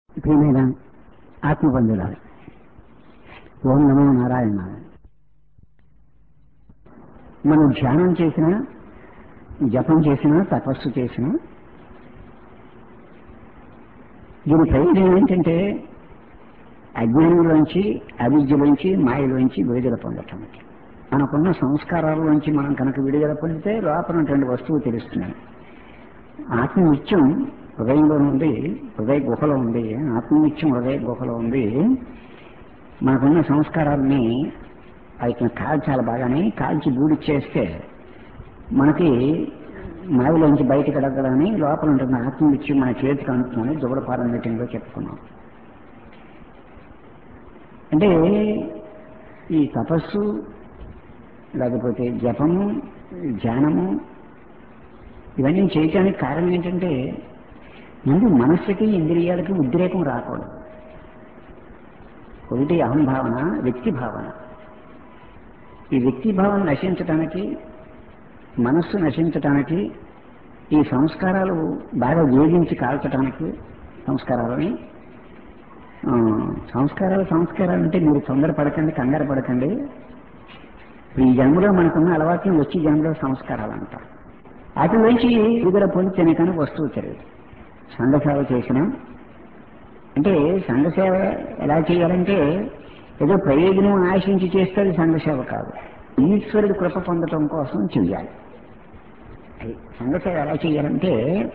ప్రియమైన ఆత్మబంధుల ఓం నమో నారాయణ మనం ధ్యానం చేసినా జపం చేసినా తపస్సు చేసినా దీని ప్రయోజనం ఏంటంటే అజ్ఞానంలోంచి అవిద్యలోంచి మాయలోంచి విడుదల పొందటం మనకున్న సంస్కారాలలోంచి మనం కనుక విడుదల పొందితే లోపల ఉన్నటువంటి వస్తువు తెలుస్తున్నాయి ఆత్మనిత్యం హృదయంలో ఉంది హృదయ గుహలో ఉంది ఆత్మనిత్యం హృదయ గుహలో ఉంది మనకున్న సంస్కారాలని వాటిని కాల్చాలి బాగానే కాల్చి బూడిచ్చేస్తే మనకి మాయలోంచి బయటకు ఎడగలని లోపల ఉంటున్న ఆత్మనిత్యం మన చేతికి అందుతుందని జుబడపాలెం మీటింగ్లో చెప్పుకున్నాం అంటే ఈ తపస్సు లేకపోతే జపము ధ్యానము ఇవన్నీ చేయటానికి కారణం ఏంటంటే ముందు మనస్సుకి ఇంద్రియాలకి ఉద్రేకం రాకూడదు ఒకటి అహంభావన వ్యక్తి భావన ఈ వ్యక్తి భావన నశించటానికి మనస్సు నశించటానికి ఈ సంస్కారాలు బాగా వేగించి కాల్చడానికి సంస్కారాలని సంస్కారాలు సంస్కారాలు అంటే మీరు తొందరపడకండి కంగారు పడకండి ఈ జన్మలో మనకున్న అలవాట్లు వచ్చి జన్మలో సంస్కారాలు అంటారు అటువైపు విడుదల పొందితేనే కానీ వస్తువు తెలియదు సంఘసేవ చేసిన అంటే సంఘసేవ ఎలా చేయాలంటే ఏదో ప్రయోజనం ఆశించి చేస్తే అది సంఘసేవ కాదు ఈశ్వరుడు కృప పొందటం కోసం చెయ్యాలి సంఘసేవ ఎలా చేయాలంటే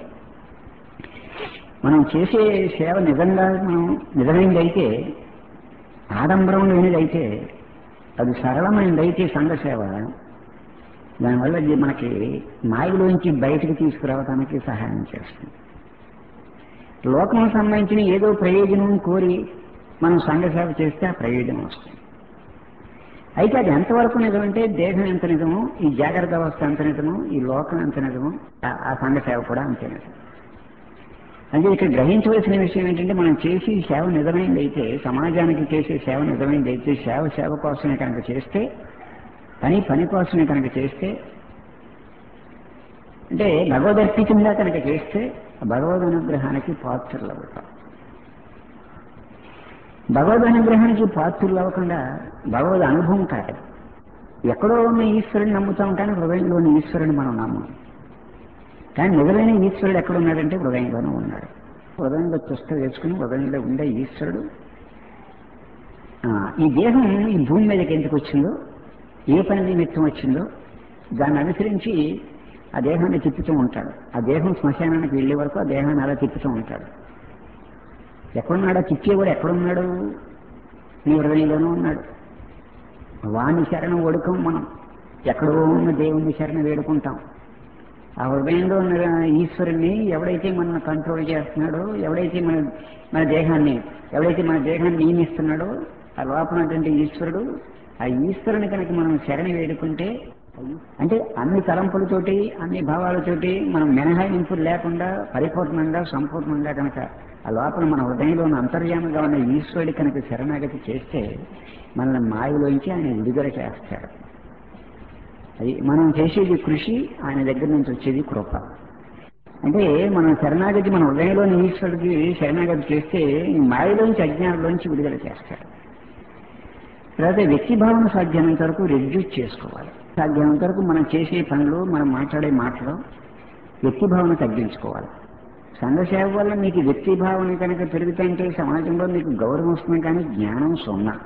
మనం చేసే సేవ నిజంగా మనం నిజమైనదైతే ఆడంబరం లేనిదైతే అది సరళమైనదైతే సంఘసేవ దానివల్ల ఇది మనకి మాయలోంచి బయటకు తీసుకురావడానికి సహాయం చేస్తుంది లోకం సంబంధించిన ఏదో ప్రయోజనం కోరి మనం సంఘసేవ చేస్తే ఆ ప్రయోజనం వస్తుంది అయితే అది ఎంతవరకు నిజమంటే దేహం ఎంత నిజమో ఈ జాగ్రత్త అవస్థ ఎంత నిజమో ఈ లోకం ఎంత నిజమో ఆ సంఘసేవ కూడా అంతే నిజం అంటే ఇక్కడ గ్రహించవలసిన విషయం ఏంటంటే మనం చేసి సేవ నిజమైంది అయితే సమాజానికి చేసే సేవ నిజమైంది అయితే సేవ సేవ కోసమే కనుక చేస్తే పని పని కోసమే కనుక చేస్తే అంటే భగవదర్పితంగా కనుక చేస్తే భగవద్ అనుగ్రహానికి పాత్రలు అవుతాం భగవద్ అనుగ్రహానికి పాత్రలు అవ్వకుండా భగవద్ అనుభవం కాదు ఎక్కడో ఉన్న ఈశ్వరుని నమ్ముతాం కానీ హృదయంలోని ఈశ్వరుని మనం నమ్మం కానీ నిజమైన ఈశ్వరుడు ఎక్కడ ఉన్నాడంటే హృదయంలోనే ఉన్నాడు హృదయంలో చుష్ట వేసుకుని హృదయంలో ఉండే ఈశ్వరుడు ఈ దేహం ఈ భూమి మీదకి ఎందుకు వచ్చిందో ఏ పని నిమిత్తం వచ్చిందో దాన్ని అనుసరించి ఆ దేహాన్ని తిప్పుతూ ఉంటాడు ఆ దేహం శ్మశానానికి వెళ్ళే వరకు ఆ దేహాన్ని అలా తిప్పుతూ ఉంటాడు ఎక్కడున్నాడో తిప్పేవాడు ఎక్కడున్నాడు నీ హృదయంలోనూ ఉన్నాడు వాణి శరణం ఒడుకం మనం ఎక్కడో ఉన్న దేవుని శరణ వేడుకుంటాం ఆ హృదయంలో ఉన్న ఈశ్వరుణ్ణి ఎవడైతే మన కంట్రోల్ చేస్తున్నాడో ఎవడైతే మన మన దేహాన్ని ఎవడైతే మన దేహాన్ని నియమిస్తున్నాడో ఆ లోపలటువంటి ఈశ్వరుడు ఆ ఈశ్వరుని కనుక మనం శరణి వేడుకుంటే అంటే అన్ని తలంపులతోటి అన్ని భావాలతోటి మనం మినహాయింపులు లేకుండా పరిపూర్ణంగా సంపూర్ణంగా కనుక ఆ లోపల మన హృదయంలో ఉన్న అంతర్యామంగా ఉన్న ఈశ్వరుడి కనుక శరణాగతి చేస్తే మనల్ని మాయలోంచి ఆయన విడుదల చేస్తాడు అది మనం చేసేది కృషి ఆయన దగ్గర నుంచి వచ్చేది కృప అంటే మనం శరణాగతి మన హృదయంలోని ఈశ్వరుడికి శరణాగతి చేస్తే మాయలోంచి అజ్ఞానంలోంచి విడుదల చేస్తాడు తర్వాత వ్యక్తి భావన సాధ్యమైనంత వరకు రెడ్యూస్ చేసుకోవాలి సాధ్యమైనంత వరకు మనం చేసే పనులు మనం మాట్లాడే మాటలు వ్యక్తి భావన తగ్గించుకోవాలి సంఘసేవ వల్ల మీకు వ్యక్తి భావన కనుక పెరుగుతుంటే సమాజంలో మీకు గౌరవం వస్తుంది కానీ జ్ఞానం సున్నా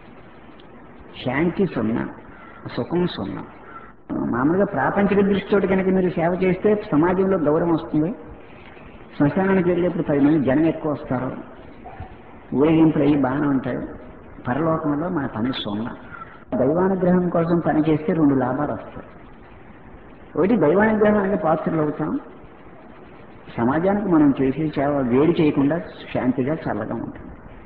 శాంతి సున్నా సుఖం సున్నా మామూలుగా ప్రాపంచిక దృష్టితోటి కనుక మీరు సేవ చేస్తే సమాజంలో గౌరవం వస్తుంది శ్మశానానికి వెళ్ళేప్పుడు పది మంది జనం ఎక్కువ వస్తారు ఊరేగింపులు అయ్యి బాగానే ఉంటాయి పరలోకంలో మన పని సున్నా దైవానుగ్రహం కోసం పని చేస్తే రెండు లాభాలు వస్తాయి ఒకటి దైవానుగ్రహానికి పాత్రలు అవుతాం సమాజానికి మనం చేసే సేవ వేడి చేయకుండా శాంతిగా చల్లగా ఉంటుంది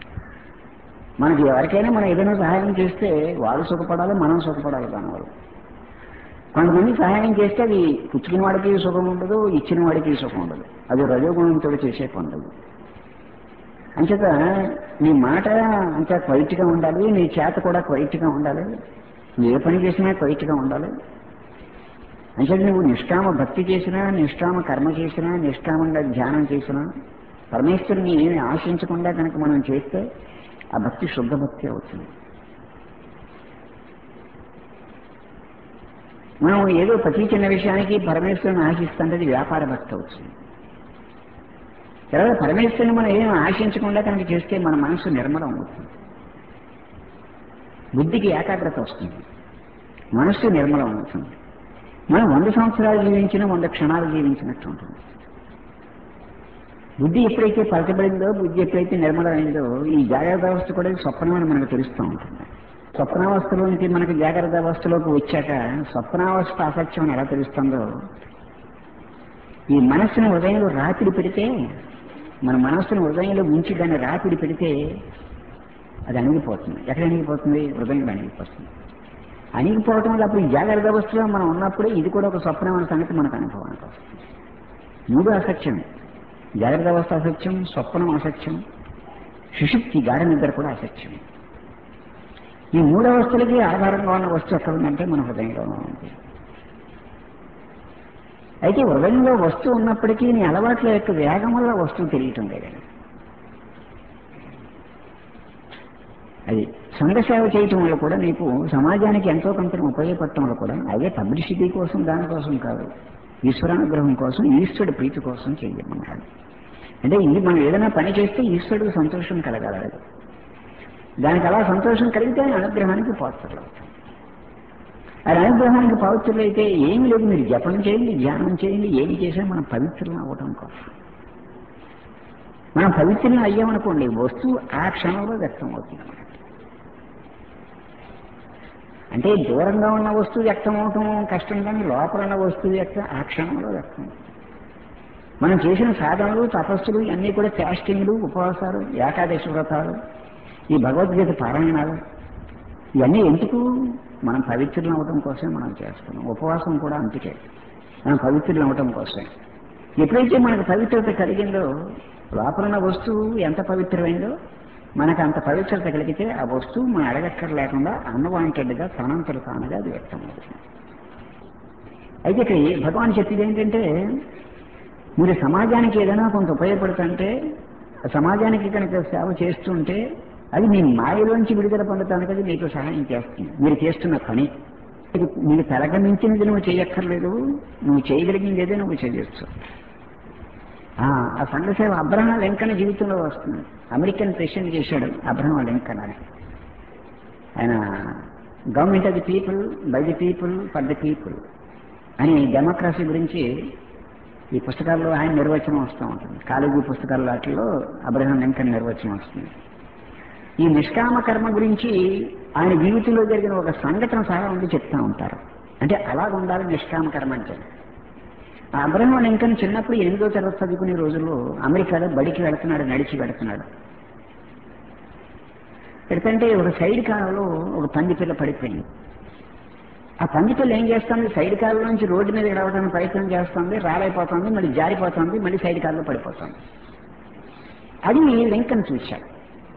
మనకి ఎవరికైనా మనం ఏదైనా సహాయం చేస్తే వాళ్ళు సుఖపడాలి మనం సుఖపడాలి దానివల్ల కొంతమంది సహాయం చేస్తే అది పుచ్చుకున్న వాడికి సుఖం ఉండదు ఇచ్చిన వాడికి సుఖం ఉండదు అది రజోగుణంతో చేసే పనులు అంచేత నీ మాట అంత క్వైట్గా ఉండాలి నీ చేత కూడా క్వైట్గా ఉండాలి నీ ఏ పని చేసినా క్వైట్గా ఉండాలి అంచేత నువ్వు నిష్కామ భక్తి చేసినా నిష్కామ కర్మ చేసినా నిష్కామంగా ధ్యానం చేసినా పరమేశ్వరుని ఏమి ఆశించకుండా కనుక మనం చేస్తే ఆ భక్తి శుద్ధ భక్తి అవుతుంది మనం ఏదో ప్రతి చిన్న విషయానికి పరమేశ్వరుని ఆశిస్తుంటే అది వ్యాపార భక్తి అవుతుంది తర్వాత పరమేశ్వరుని మనం ఏం ఆశించకుండా కనుక చేస్తే మన మనసు నిర్మలం అవుతుంది బుద్ధికి ఏకాగ్రత వస్తుంది మనస్సు నిర్మలం అవుతుంది మనం వంద సంవత్సరాలు జీవించినా వంద క్షణాలు జీవించినట్టు ఉంటుంది బుద్ధి ఎప్పుడైతే పలకబడిందో బుద్ధి ఎప్పుడైతే నిర్మలమైందో ఈ జాగ్రత్త అవస్థ కూడా స్వప్నం అని మనకు తెలుస్తూ ఉంటుంది స్వప్నావస్థలోనికి మనకి జాగ్రత్త అవస్థలోకి వచ్చాక స్వప్నావస్థ అసత్యం ఎలా తెలుస్తుందో ఈ మనస్సును హృదయంలో రాపిడి పెడితే మన మనస్సును హృదయంలో ఉంచి దాన్ని రాపిడి పెడితే అది అణిగిపోతుంది ఎక్కడ అణిగిపోతుంది హృదయంలో అణిగిపోతుంది అణిగిపోవటం వల్ల అప్పుడు ఈ జాగ్రత్త అవస్థలో మనం ఉన్నప్పుడే ఇది కూడా ఒక స్వప్నం అనే సంగతి మనకు అనుభవానికి వస్తుంది మూడు అసత్యం జాగ్రత్త అవస్థ అసత్యం స్వప్నం అసత్యం సుషుప్తి గాఢ నిద్ర కూడా అసత్యం ఈ మూడు అవస్థలకి ఆధారంగా ఉన్న వస్తువు ఎక్కడ ఉందంటే మన హృదయంలోనే ఉంది అయితే హృదయంలో వస్తువు ఉన్నప్పటికీ నీ అలవాట్ల యొక్క వేగం వల్ల వస్తువు తెలియటం లేదండి అది సంఘ సేవ చేయటం వల్ల కూడా నీకు సమాజానికి ఎంతో కొంత ఉపయోగపడటం వల్ల కూడా అదే పబ్లిసిటీ కోసం దానికోసం కాదు ఈశ్వరానుగ్రహం కోసం ఈశ్వరుడి ప్రీతి కోసం చెయ్యమన్నాడు అంటే ఇది మనం ఏదైనా పని చేస్తే ఈశ్వరుడికి సంతోషం కలగాలి దానికి అలా సంతోషం కలిగితే ఆయన అనుగ్రహానికి పాత్రలు అవుతాం ఆయన అనుగ్రహానికి పాత్రలు అయితే ఏమి లేదు మీరు జపం చేయండి ధ్యానం చేయండి ఏమి చేసినా మనం పవిత్రం అవ్వటం కోసం మనం పవిత్రం అయ్యామనుకోండి వస్తువు ఆ క్షణంలో వ్యక్తం అవుతుంది మనకి అంటే దూరంగా ఉన్న వస్తువు వ్యక్తం అవటం కష్టం కానీ లోపల ఉన్న వస్తువు వ్యక్తం ఆ క్షణంలో వ్యక్తం అవుతుంది. మనం చేసిన సాధనలు తపస్సులు ఇవన్నీ కూడా ఫాస్టింగ్లు ఉపవాసాలు ఏకాదశి వ్రతాలు ఈ భగవద్గీత పారాయణాలు ఇవన్నీ ఎందుకు మనం పవిత్రులు అవ్వటం కోసమే మనం చేస్తున్నాం ఉపవాసం కూడా అందుకే మనం పవిత్రులు అవ్వటం కోసమే ఎప్పుడైతే మనకు పవిత్రత కలిగిందో లోపల ఉన్న వస్తువు ఎంత పవిత్రమైందో మనకు అంత పవిత్రత కలిగితే ఆ వస్తువు మనం అడగక్కర్ లేకుండా అన్వాంటెడ్గా తనంతలు తానుగా అది వ్యక్తం అవుతుంది అయితే ఇక్కడ ఈ భగవాన్ చెప్పేది ఏంటంటే మీరు సమాజానికి ఏదైనా కొంత ఉపయోగపడుతుంటే ఆ సమాజానికి కనుక సేవ చేస్తుంటే అది మీ మాయలోంచి విడుదల పొందటానికి అది మీకు సహాయం చేస్తుంది మీరు చేస్తున్న పని ఇది నీకు తలగమించినది నువ్వు చేయక్కర్లేదు నువ్వు చేయగలిగింది ఏదో నువ్వు చేయొచ్చు ఆ ఆ సంఘ సేవ అబ్రహం లింకన్ జీవితంలో వస్తుంది అమెరికన్ ప్రెసిడెంట్ చేశాడు అబ్రహం లింకన్ అని ఆయన government of the people by the people for the people అని డెమోక్రసీ గురించి ఈ పుస్తకాల్లో ఆయన నిర్వచనం వస్తూ ఉంటుంది కాలేజీ పుస్తకాల వాటిలో అబ్రహం లింకన్ నిర్వచనం వస్తుంది ఈ నిష్కామ కర్మ గురించి ఆయన జీవితంలో జరిగిన ఒక సంఘటన సహా ఉండి చెప్తా ఉంటారు అంటే అలాగ ఉండాలి నిష్కామ కర్మ అంటే ఆ అబ్రహం లింకన్ చిన్నప్పుడు ఎనిమిదో తరగతి చదువుకునే రోజుల్లో అమెరికాలో బడికి వెళుతున్నాడు నడిచి వెళుతున్నాడు ఎడుతంటే ఒక సైడ్ కాలంలో ఒక పంది పిల్ల పడిపోయింది ఆ పంది పిల్ల ఏం చేస్తుంది సైడ్ కాలం నుంచి రోడ్డు మీద రావడానికి ప్రయత్నం చేస్తుంది రాలైపోతుంది మళ్ళీ జారిపోతుంది మళ్ళీ సైడ్ కాలంలో పడిపోతుంది అది లింకన్ చూశాడు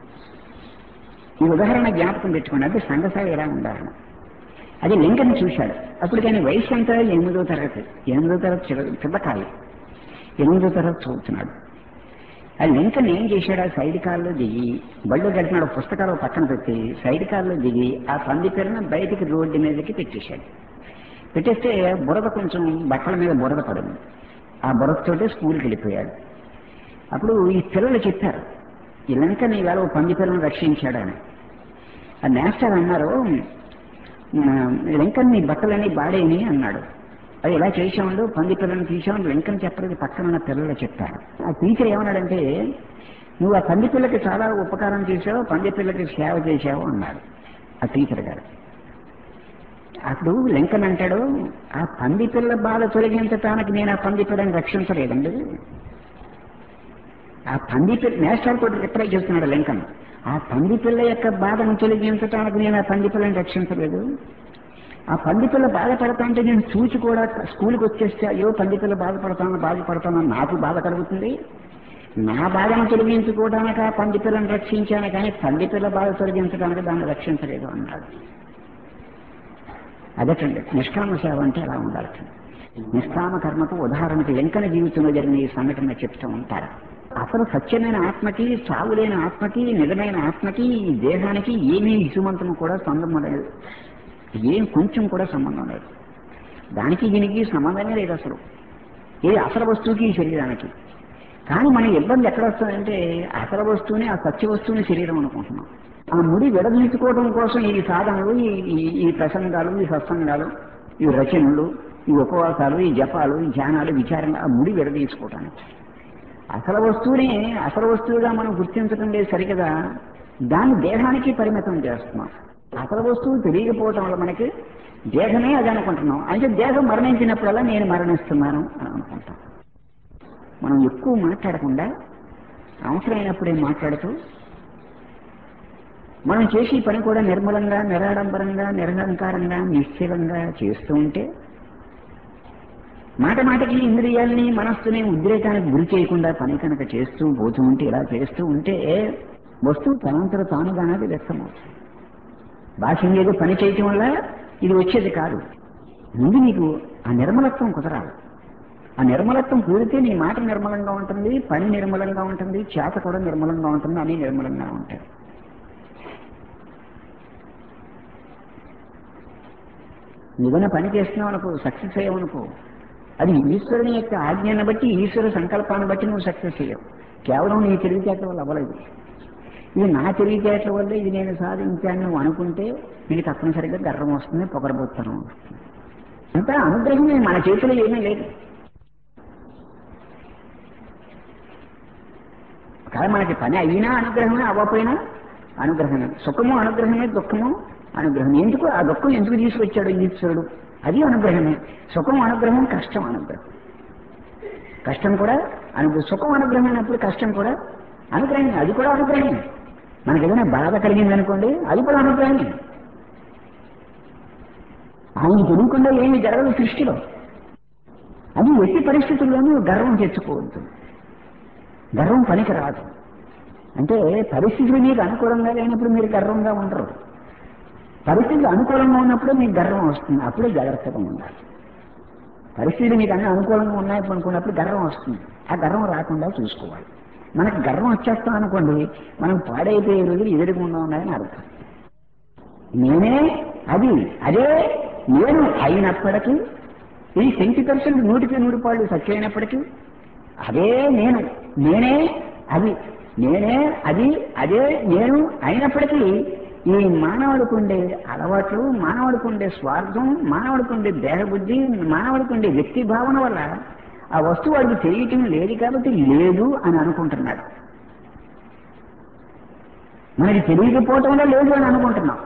ఈ ఉదాహరణ జ్ఞాపకం పెట్టుకోండి అంటే సంఘసారి ఎలా ఉండాలని అది లింకన్ చూశాడు అప్పుడు కానీ వయసు ఎంత ఎనిమిదో తరగతి ఎనిమిదో తరగతి చిన్న- పిల్లకాయ ఎనిమిదో తరగతి చదువుతున్నాడు ఆ లింకన్ ఏం చేశాడు ఆ సైడ్ కాల్లో దిగి బళ్ళు గడిపినాడు పుస్తకాలు పక్కన పెట్టి సైడ్ కాల్లో దిగి ఆ పంది పిల్లని బయటికి రోడ్డు మీదకి పెట్టేశాడు పెట్టేస్తే బురద కొంచెం బట్టల మీద బురద పడింది ఆ బురదతోటే స్కూల్కి వెళ్ళిపోయాడు అప్పుడు ఈ పిల్లలు చెప్పారు ఈ లింకన్ ఈవేళ ఓ పంది పిల్లని రక్షించాడు అని ఆ నేస్టర్ అన్నారు "ఆ, లింకన్ నీ బట్టలన్నీ బాడేని అన్నాడు అది ఎలా చేసామండు పంది పిల్లని తీసామని లింకన్ చెప్పలేదు పక్కన ఉన్న పిల్లలు చెప్పారు ఆ టీచర్ ఏమన్నాడంటే నువ్వు ఆ పంది పిల్లకి చాలా ఉపకారం చేశావు పంది పిల్లకి సేవ చేశావు అన్నాడు ఆ టీచర్ గారు అప్పుడు లింకన్ అంటాడు ఆ పంది పిల్ల బాధ తొలగించటానికి నేను ఆ పంది పిల్లని రక్షించలేదండి ఆ పంది పిల్ల నేషనల్ తోటి రిప్లై చేస్తున్నాడు లింకన్ ఆ పంది పిల్ల యొక్క బాధను తొలగించడానికి నేను ఆ పంది పిల్లని రక్షించలేదు ఆ పంది పిల్ల బాధపడతా అంటే నేను చూసి కూడా స్కూల్కి వచ్చేస్తే అయ్యో పంది పిల్ల బాధపడతాను బాధపడతానని నాకు బాధ కలుగుతుంది నా బాధను తొలగించుకోవడానికి ఆ పంది పిల్లని రక్షించాను కానీ పంది పిల్ల బాధ తొలగించడానికి దాన్ని రక్షించలేదు అన్నాడు అదటండి నిష్కామ సేవ అంటే అలా ఉండాలి నిష్కామ కర్మకు ఉదాహరణకి లింకన జీవితంలో జరిగిన ఈ సంఘటన చెప్తూ ఉంటారు అసలు సత్యమైన ఆత్మకి చావులేని ఆత్మకి నిజమైన ఆత్మకి ఈ దేహానికి ఏమీ ఇసుమంతం కూడా సంబంధం లేదు ఏం కొంచెం కూడా సంబంధం లేదు దానికి దీనికి సంబంధమే లేదు అసలు ఇది అసలు వస్తువుకి ఈ శరీరానికి కానీ మన ఇబ్బంది ఎక్కడ వస్తుందంటే అసలు వస్తువుని ఆ సత్య వస్తువుని శరీరం అనుకుంటున్నాం ఆ ముడి విడదీసుకోవడం కోసం ఈ సాధనలు ఈ ఈ- ఈ ప్రసంగాలు ఈ సత్సంగాలు ఈ రచనలు ఈ ఉపవాసాలు ఈ జపాలు ఈ ధ్యానాలు విచారణలు ఆ ముడి విడదీసుకోవటానికి అసలు వస్తువుని అసలు వస్తువుగా మనం గుర్తించడం లేదు సరికదా దాన్ని దేహానికి పరిమితం చేస్తున్నాం అసలు వస్తువు తెలియకపోవటం వల్ల మనకి దేహమే అది అనుకుంటున్నాం అంటే దేహం మరణించినప్పుడల్లా నేను మరణిస్తున్నాను అని అనుకుంటాం మనం ఎక్కువ మాట్లాడకుండా అవసరమైనప్పుడే మాట్లాడుతూ మనం చేసే పని కూడా నిర్మలంగా నిరాడంబరంగా నిరహంకారంగా నిశ్చలంగా చేస్తూ ఉంటే మాట మాటకి ఇంద్రియాలని మనస్సుని ఉద్రేకానికి గురి చేయకుండా పని కనుక చేస్తూ పోతూ ఉంటే ఇలా చేస్తూ ఉంటే వస్తువు తనంతర తానుగానే వ్యక్తమవుతుంది భాష్యం ఏదో పని చేయటం వల్ల ఇది వచ్చేది కాదు ముందు నీకు ఆ నిర్మలత్వం కుదరాలి ఆ నిర్మలత్వం కుదిరితే నీ మాట నిర్మలంగా ఉంటుంది పని నిర్మలంగా ఉంటుంది చేత కూడా నిర్మలంగా ఉంటుంది అన్ని నిర్మలంగా ఉంటాయి ఏదైనా పని చేస్తున్నావు అనుకో సక్సెస్ అయ్యావనుకో అది ఈశ్వరుని యొక్క ఆజ్ఞను బట్టి ఈశ్వర సంకల్పాన్ని బట్టి నువ్వు సక్సెస్ అయ్యావు కేవలం నీ తెలివితేటల వల్ల అవ్వలేదు ఇది నా తెలివితేటల వల్ల ఇది నేను సాధించాను నువ్వు అనుకుంటే నీకు తప్పనిసరిగా గర్వం వస్తుంది పొగరబోత్తనం వస్తుంది అంతా అనుగ్రహమే మన చేతిలో ఏమీ లేదు కానీ మనకి పని అయినా అనుగ్రహమే అవ్వకపోయినా అనుగ్రహమే సుఖము అనుగ్రహమే దుఃఖము అనుగ్రహం ఎందుకు ఆ దుఃఖం ఎందుకు తీసుకొచ్చాడు ఈశ్వరుడు అది అనుగ్రహమే సుఖం అనుగ్రహం కష్టం అనుగ్రహం కష్టం కూడా అనుగ్రహం సుఖం అనుగ్రహమైనప్పుడు కష్టం కూడా అనుగ్రహమే అది కూడా అనుగ్రహమే మనకి ఏదైనా బాధ కలిగింది అనుకోండి అది కూడా అనుగ్రహమే ఆయన తెలియకుండా ఏమీ జరగదు సృష్టిలో అది ఎట్టి పరిస్థితుల్లోనూ గర్వం తెచ్చుకోవద్దు గర్వం పనికి రాదు అంటే పరిస్థితులు మీకు అనుకూలంగా లేనప్పుడు మీరు గర్వంగా ఉండరు పరిస్థితులు అనుకూలంగా ఉన్నప్పుడే మీకు గర్వం వస్తుంది అప్పుడే జాగ్రత్తగా ఉండాలి పరిస్థితులు మీకు అన్ని అనుకూలంగా ఉన్నాయి అనుకున్నప్పుడు గర్వం వస్తుంది ఆ గర్వం రాకుండా చూసుకోవాలి మనకి గర్వం వచ్చేస్తాం అనుకోండి మనం పాడైపోయే రోజులు ఎదురుకుండా ఉన్నాయని అర్థం నేనే అది అదే నేను అయినప్పటికీ ఈ సెంటీ పర్సెంట్ నూటికి నూరు పాళ్ళు సత్యమైనప్పటికీ అదే నేను నేనే అది నేనే అది అదే నేను అయినప్పటికీ ఈ మానవుడికి ఉండే అలవాట్లు మానవుడికి ఉండే స్వార్థం మానవుడికి ఉండే దేహబుద్ధి మానవుడికి ఉండే వ్యక్తి భావన వల్ల ఆ వస్తువు వాడికి తెలియటం లేదు కాబట్టి లేదు అని అనుకుంటున్నాడు మనకి తెలియకపోవటం వల్ల లేదు అని అనుకుంటున్నాం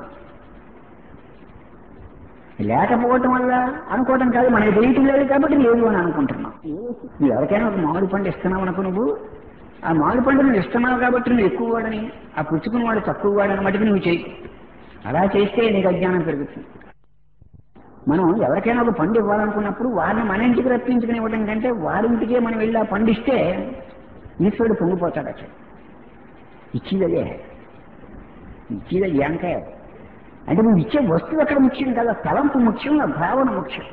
లేకపోవటం వల్ల అనుకోవటం కాదు మనకి తెలియటం లేదు కాబట్టి లేదు అని అనుకుంటున్నాం నువ్వు ఎవరికైనా ఒక మామిడి పండు ఇస్తున్నావు అనుకో నువ్వు ఆ మామిడి పండు నువ్వు ఇస్తున్నావు కాబట్టి నువ్వు ఎక్కువ వాడని ఆ పుచ్చుకున్న వాడు తక్కువ వాడని మటుకు నువ్వు చేయి అలా చేస్తే నీకు అజ్ఞానం పెరుగుతుంది మనం ఎవరికైనా ఒక పండు ఇవ్వాలనుకున్నప్పుడు వారిని మన ఇంటికి రప్పించుకుని ఇవ్వడం కంటే వారింటికే మనం వెళ్ళి ఆ పండు ఇస్తే ఈశ్వరుడు పొంగిపోతాడు అసలు ఇచ్చిదదే ఇచ్చిద ఏంకే అంటే నువ్వు ఇచ్చే వస్తువు అక్కడ ముఖ్యం కదా తలంపు ముఖ్యం ఆ భావన ముఖ్యం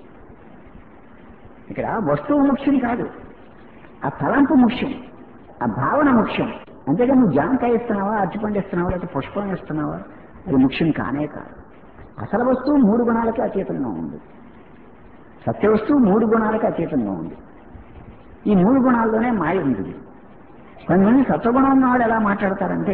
ఇక్కడ వస్తువు ముఖ్యం కాదు ఆ తలంపు ముఖ్యం ఆ భావన ముఖ్యం అంతేగా నువ్వు జామకాయ ఇస్తున్నావా అరటిపండు ఇస్తున్నావా లేకపోతే పుష్పం ఇస్తున్నావా అది ముఖ్యం కానే కాదు అసలు వస్తువు మూడు గుణాలకి అతీతంగా ఉంది సత్య వస్తువు మూడు గుణాలకి అతీతంగా ఉంది ఈ మూడు గుణాల్లోనే మాయ ఉంటుంది కొంతమంది సత్వగుణం ఉన్నవాడు ఎలా మాట్లాడతారంటే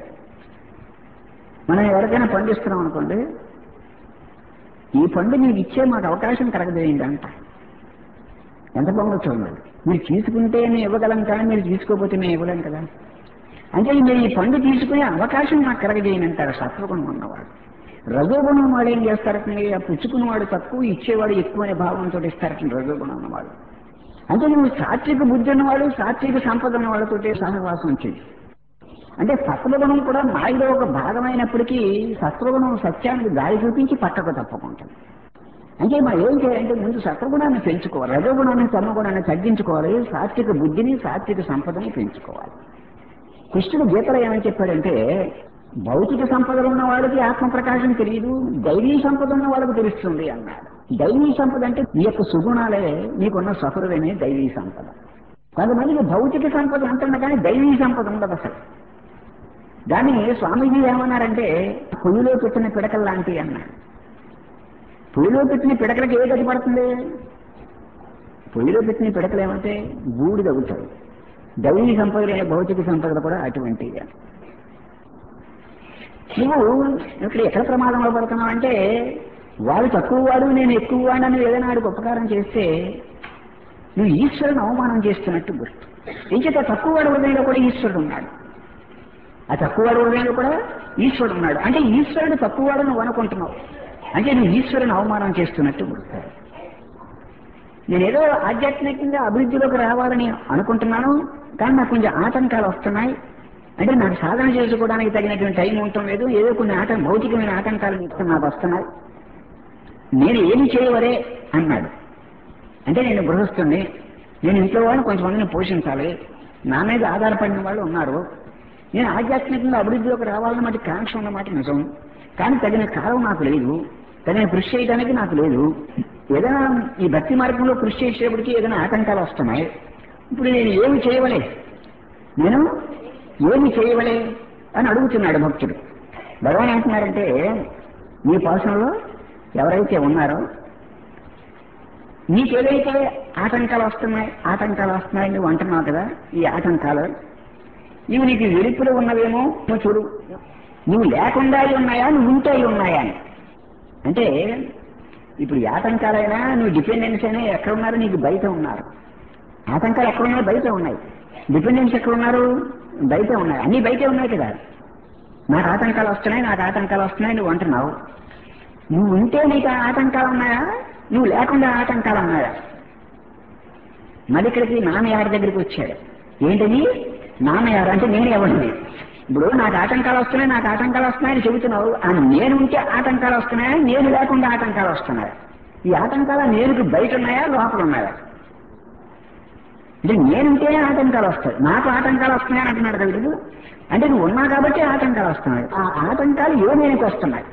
మనం ఎవరికైనా పండు ఇస్తున్నాం అనుకోండి ఈ పండు మీకు ఇచ్చే మాకు అవకాశం కలగదేయండి అంట ఎంత బాగుందో చూడండి మీరు తీసుకుంటే మేము ఇవ్వగలం కానీ మీరు తీసుకోకపోతే మేము ఇవ్వలేం కదా అంటే మీరు ఈ పండు తీసుకునే అవకాశం మాకు కలగజేయని అంటారు సత్వగుణం ఉన్నవాడు రజోగుణం వాడు ఏం చేస్తారంటే ఆ పుచ్చుకున్నవాడు తక్కువ ఇచ్చేవాడు ఎక్కువ అనే భావంతో ఇస్తారట రజోగుణం ఉన్నవాడు అంటే నువ్వు సాత్విక బుద్ధి ఉన్నవాడు సాత్విక సంపద ఉన్న వాళ్ళతోటి సహవాసం చేయి అంటే సత్వగుణం కూడా మాయలో ఒక భాగమైనప్పటికీ సత్వగుణం సత్యానికి దారి చూపించి పక్కకు తప్పకుంటుంది అంటే మనం ఏం చేయాలంటే ముందు సత్వగుణాన్ని పెంచుకోవాలి రజోగుణాన్ని తమగుణాన్ని తగ్గించుకోవాలి సాత్విక బుద్ధిని సాత్విక సంపదని పెంచుకోవాలి కృష్ణుడు గీతలో ఏమని చెప్పాడంటే భౌతిక సంపదలు ఉన్న వాళ్ళకి ఆత్మ ప్రకాశం తెలియదు దైవీ సంపద ఉన్న వాళ్ళకి తెలుస్తుంది అన్నాడు దైవీ సంపద అంటే నీ యొక్క సుగుణాలే నీకున్న సహృదయమే దైవీ సంపద కొంతమందికి భౌతిక సంపద ఉంటుంది కానీ దైవీ సంపద ఉండదు అసలు దాన్ని స్వామీజీ ఏమన్నారంటే పొయ్యిలో పెట్టిన పిడకలు లాంటివి అన్నారు పొయ్యిలో పెట్టిన పిడకలకి ఏ గది పడుతుంది పొయ్యిలో పెట్టిన పిడకలు ఏమంటే బూడి తగ్గుతాయి దైవీ సంపదలైన భౌతిక సంపదలు కూడా అటువంటివి నువ్వు ఇక్కడ ఎక్కడ ప్రమాదంలో పడుతున్నావు అంటే వాడు తక్కువ వాడు నేను ఎక్కువ వాడని ఏదైనా వాడికి ఉపకారం చేస్తే నువ్వు ఈశ్వరుని అవమానం చేస్తున్నట్టు గుర్తు ఏం చేత తక్కువ వాడు హృదయంలో కూడా ఈశ్వరుడు ఉన్నాడు ఆ తక్కువ వాడు హృదయంలో కూడా ఈశ్వరుడు ఉన్నాడు అంటే ఈశ్వరుడు తక్కువ వాడు నువ్వు అనుకుంటున్నావు అంటే నువ్వు ఈశ్వరుని అవమానం చేస్తున్నట్టు గుర్తు నేనేదో ఆధ్యాత్మికంగా అభివృద్ధిలోకి రావాలని అనుకుంటున్నాను కానీ నాకు కొంచెం ఆటంకాలు వస్తున్నాయి అంటే నాకు సాధన చేసుకోవడానికి తగినటువంటి టైం ఉండటం లేదు ఏదో కొన్ని ఆట భౌతికమైన ఆటంకాలు ఇప్పుడు నాకు వస్తున్నాయి నేను ఏమి చేయవరే అన్నాడు అంటే నేను గృహస్థుని నేను ఇంట్లో వాళ్ళని కొంతమందిని పోషించాలి నా మీద ఆధారపడిన వాళ్ళు ఉన్నారు నేను ఆధ్యాత్మికంగా అభివృద్ధిలోకి రావాలన్న మాట కాంక్ష ఉన్నమాట నిజం కానీ తగిన కాలం నాకు లేదు తగిన కృషి చేయడానికి నాకు లేదు ఏదైనా ఈ భక్తి మార్గంలో కృషి చేసేప్పటికీ ఏదైనా ఆటంకాలు వస్తున్నాయి ఇప్పుడు నేను ఏమి చేయవలే నేను ఏమి చేయవలే అని అడుగుతున్నాడు భక్తుడు భగవాన్ అంటున్నారంటే మీ పోషణలో ఎవరైతే ఉన్నారో నీకేదైతే ఆటంకాలు వస్తున్నాయి ఆటంకాలు వస్తున్నాయి నువ్వు అంటున్నావు కదా ఈ ఆటంకాలు ఇవి నీకు వెలుపులో ఉన్నవేమో నువ్వు చూడు నువ్వు లేకుండా అయి ఉన్నాయా నువ్వు ఉంటే అయి ఉన్నాయా అని అంటే ఇప్పుడు ఈ ఆటంకాలైనా నువ్వు డిపెండెన్స్ అయినా ఎక్కడ ఉన్నారు నీకు బయట ఉన్నారు ఆటంకాలు ఎక్కడ ఉన్నాయి బయట ఉన్నాయి డిపెండెన్స్ ఎక్కడ ఉన్నారు బయట ఉన్నాయి అన్ని బయటే ఉన్నాయి కదా నాకు ఆటంకాలు వస్తున్నాయి నాకు ఆటంకాలు వస్తున్నాయి నువ్వు అంటున్నావు నువ్వు ఉంటే నీకు ఆ ఆటంకాలు ఉన్నాయా నువ్వు లేకుండా ఆటంకాలు ఉన్నాయా మరి ఇక్కడికి నాన్నయారి దగ్గరికి వచ్చాడు ఏంటని నాన్నయారు అంటే నేను ఎవరిని ఇప్పుడు నాకు ఆటంకాలు వస్తున్నాయి నాకు ఆటంకాలు వస్తున్నాయని చెబుతున్నావు ఆ నేను ఉంటే ఆటంకాలు వస్తున్నాయా నేను లేకుండా ఆటంకాలు వస్తున్నాయా ఈ ఆటంకాలు నేనుకు బయట ఉన్నాయా లోపల ఉన్నాయా అంటే నేనుంటే ఆటంకాలు వస్తాయి నాకు ఆటంకాలు వస్తున్నాయని అంటున్నాడు కదా వీడు అంటే నువ్వు ఉన్నా కాబట్టి ఆటంకాలు వస్తున్నాయి ఆ ఆటంకాలు ఏ నేనికి వస్తున్నాయి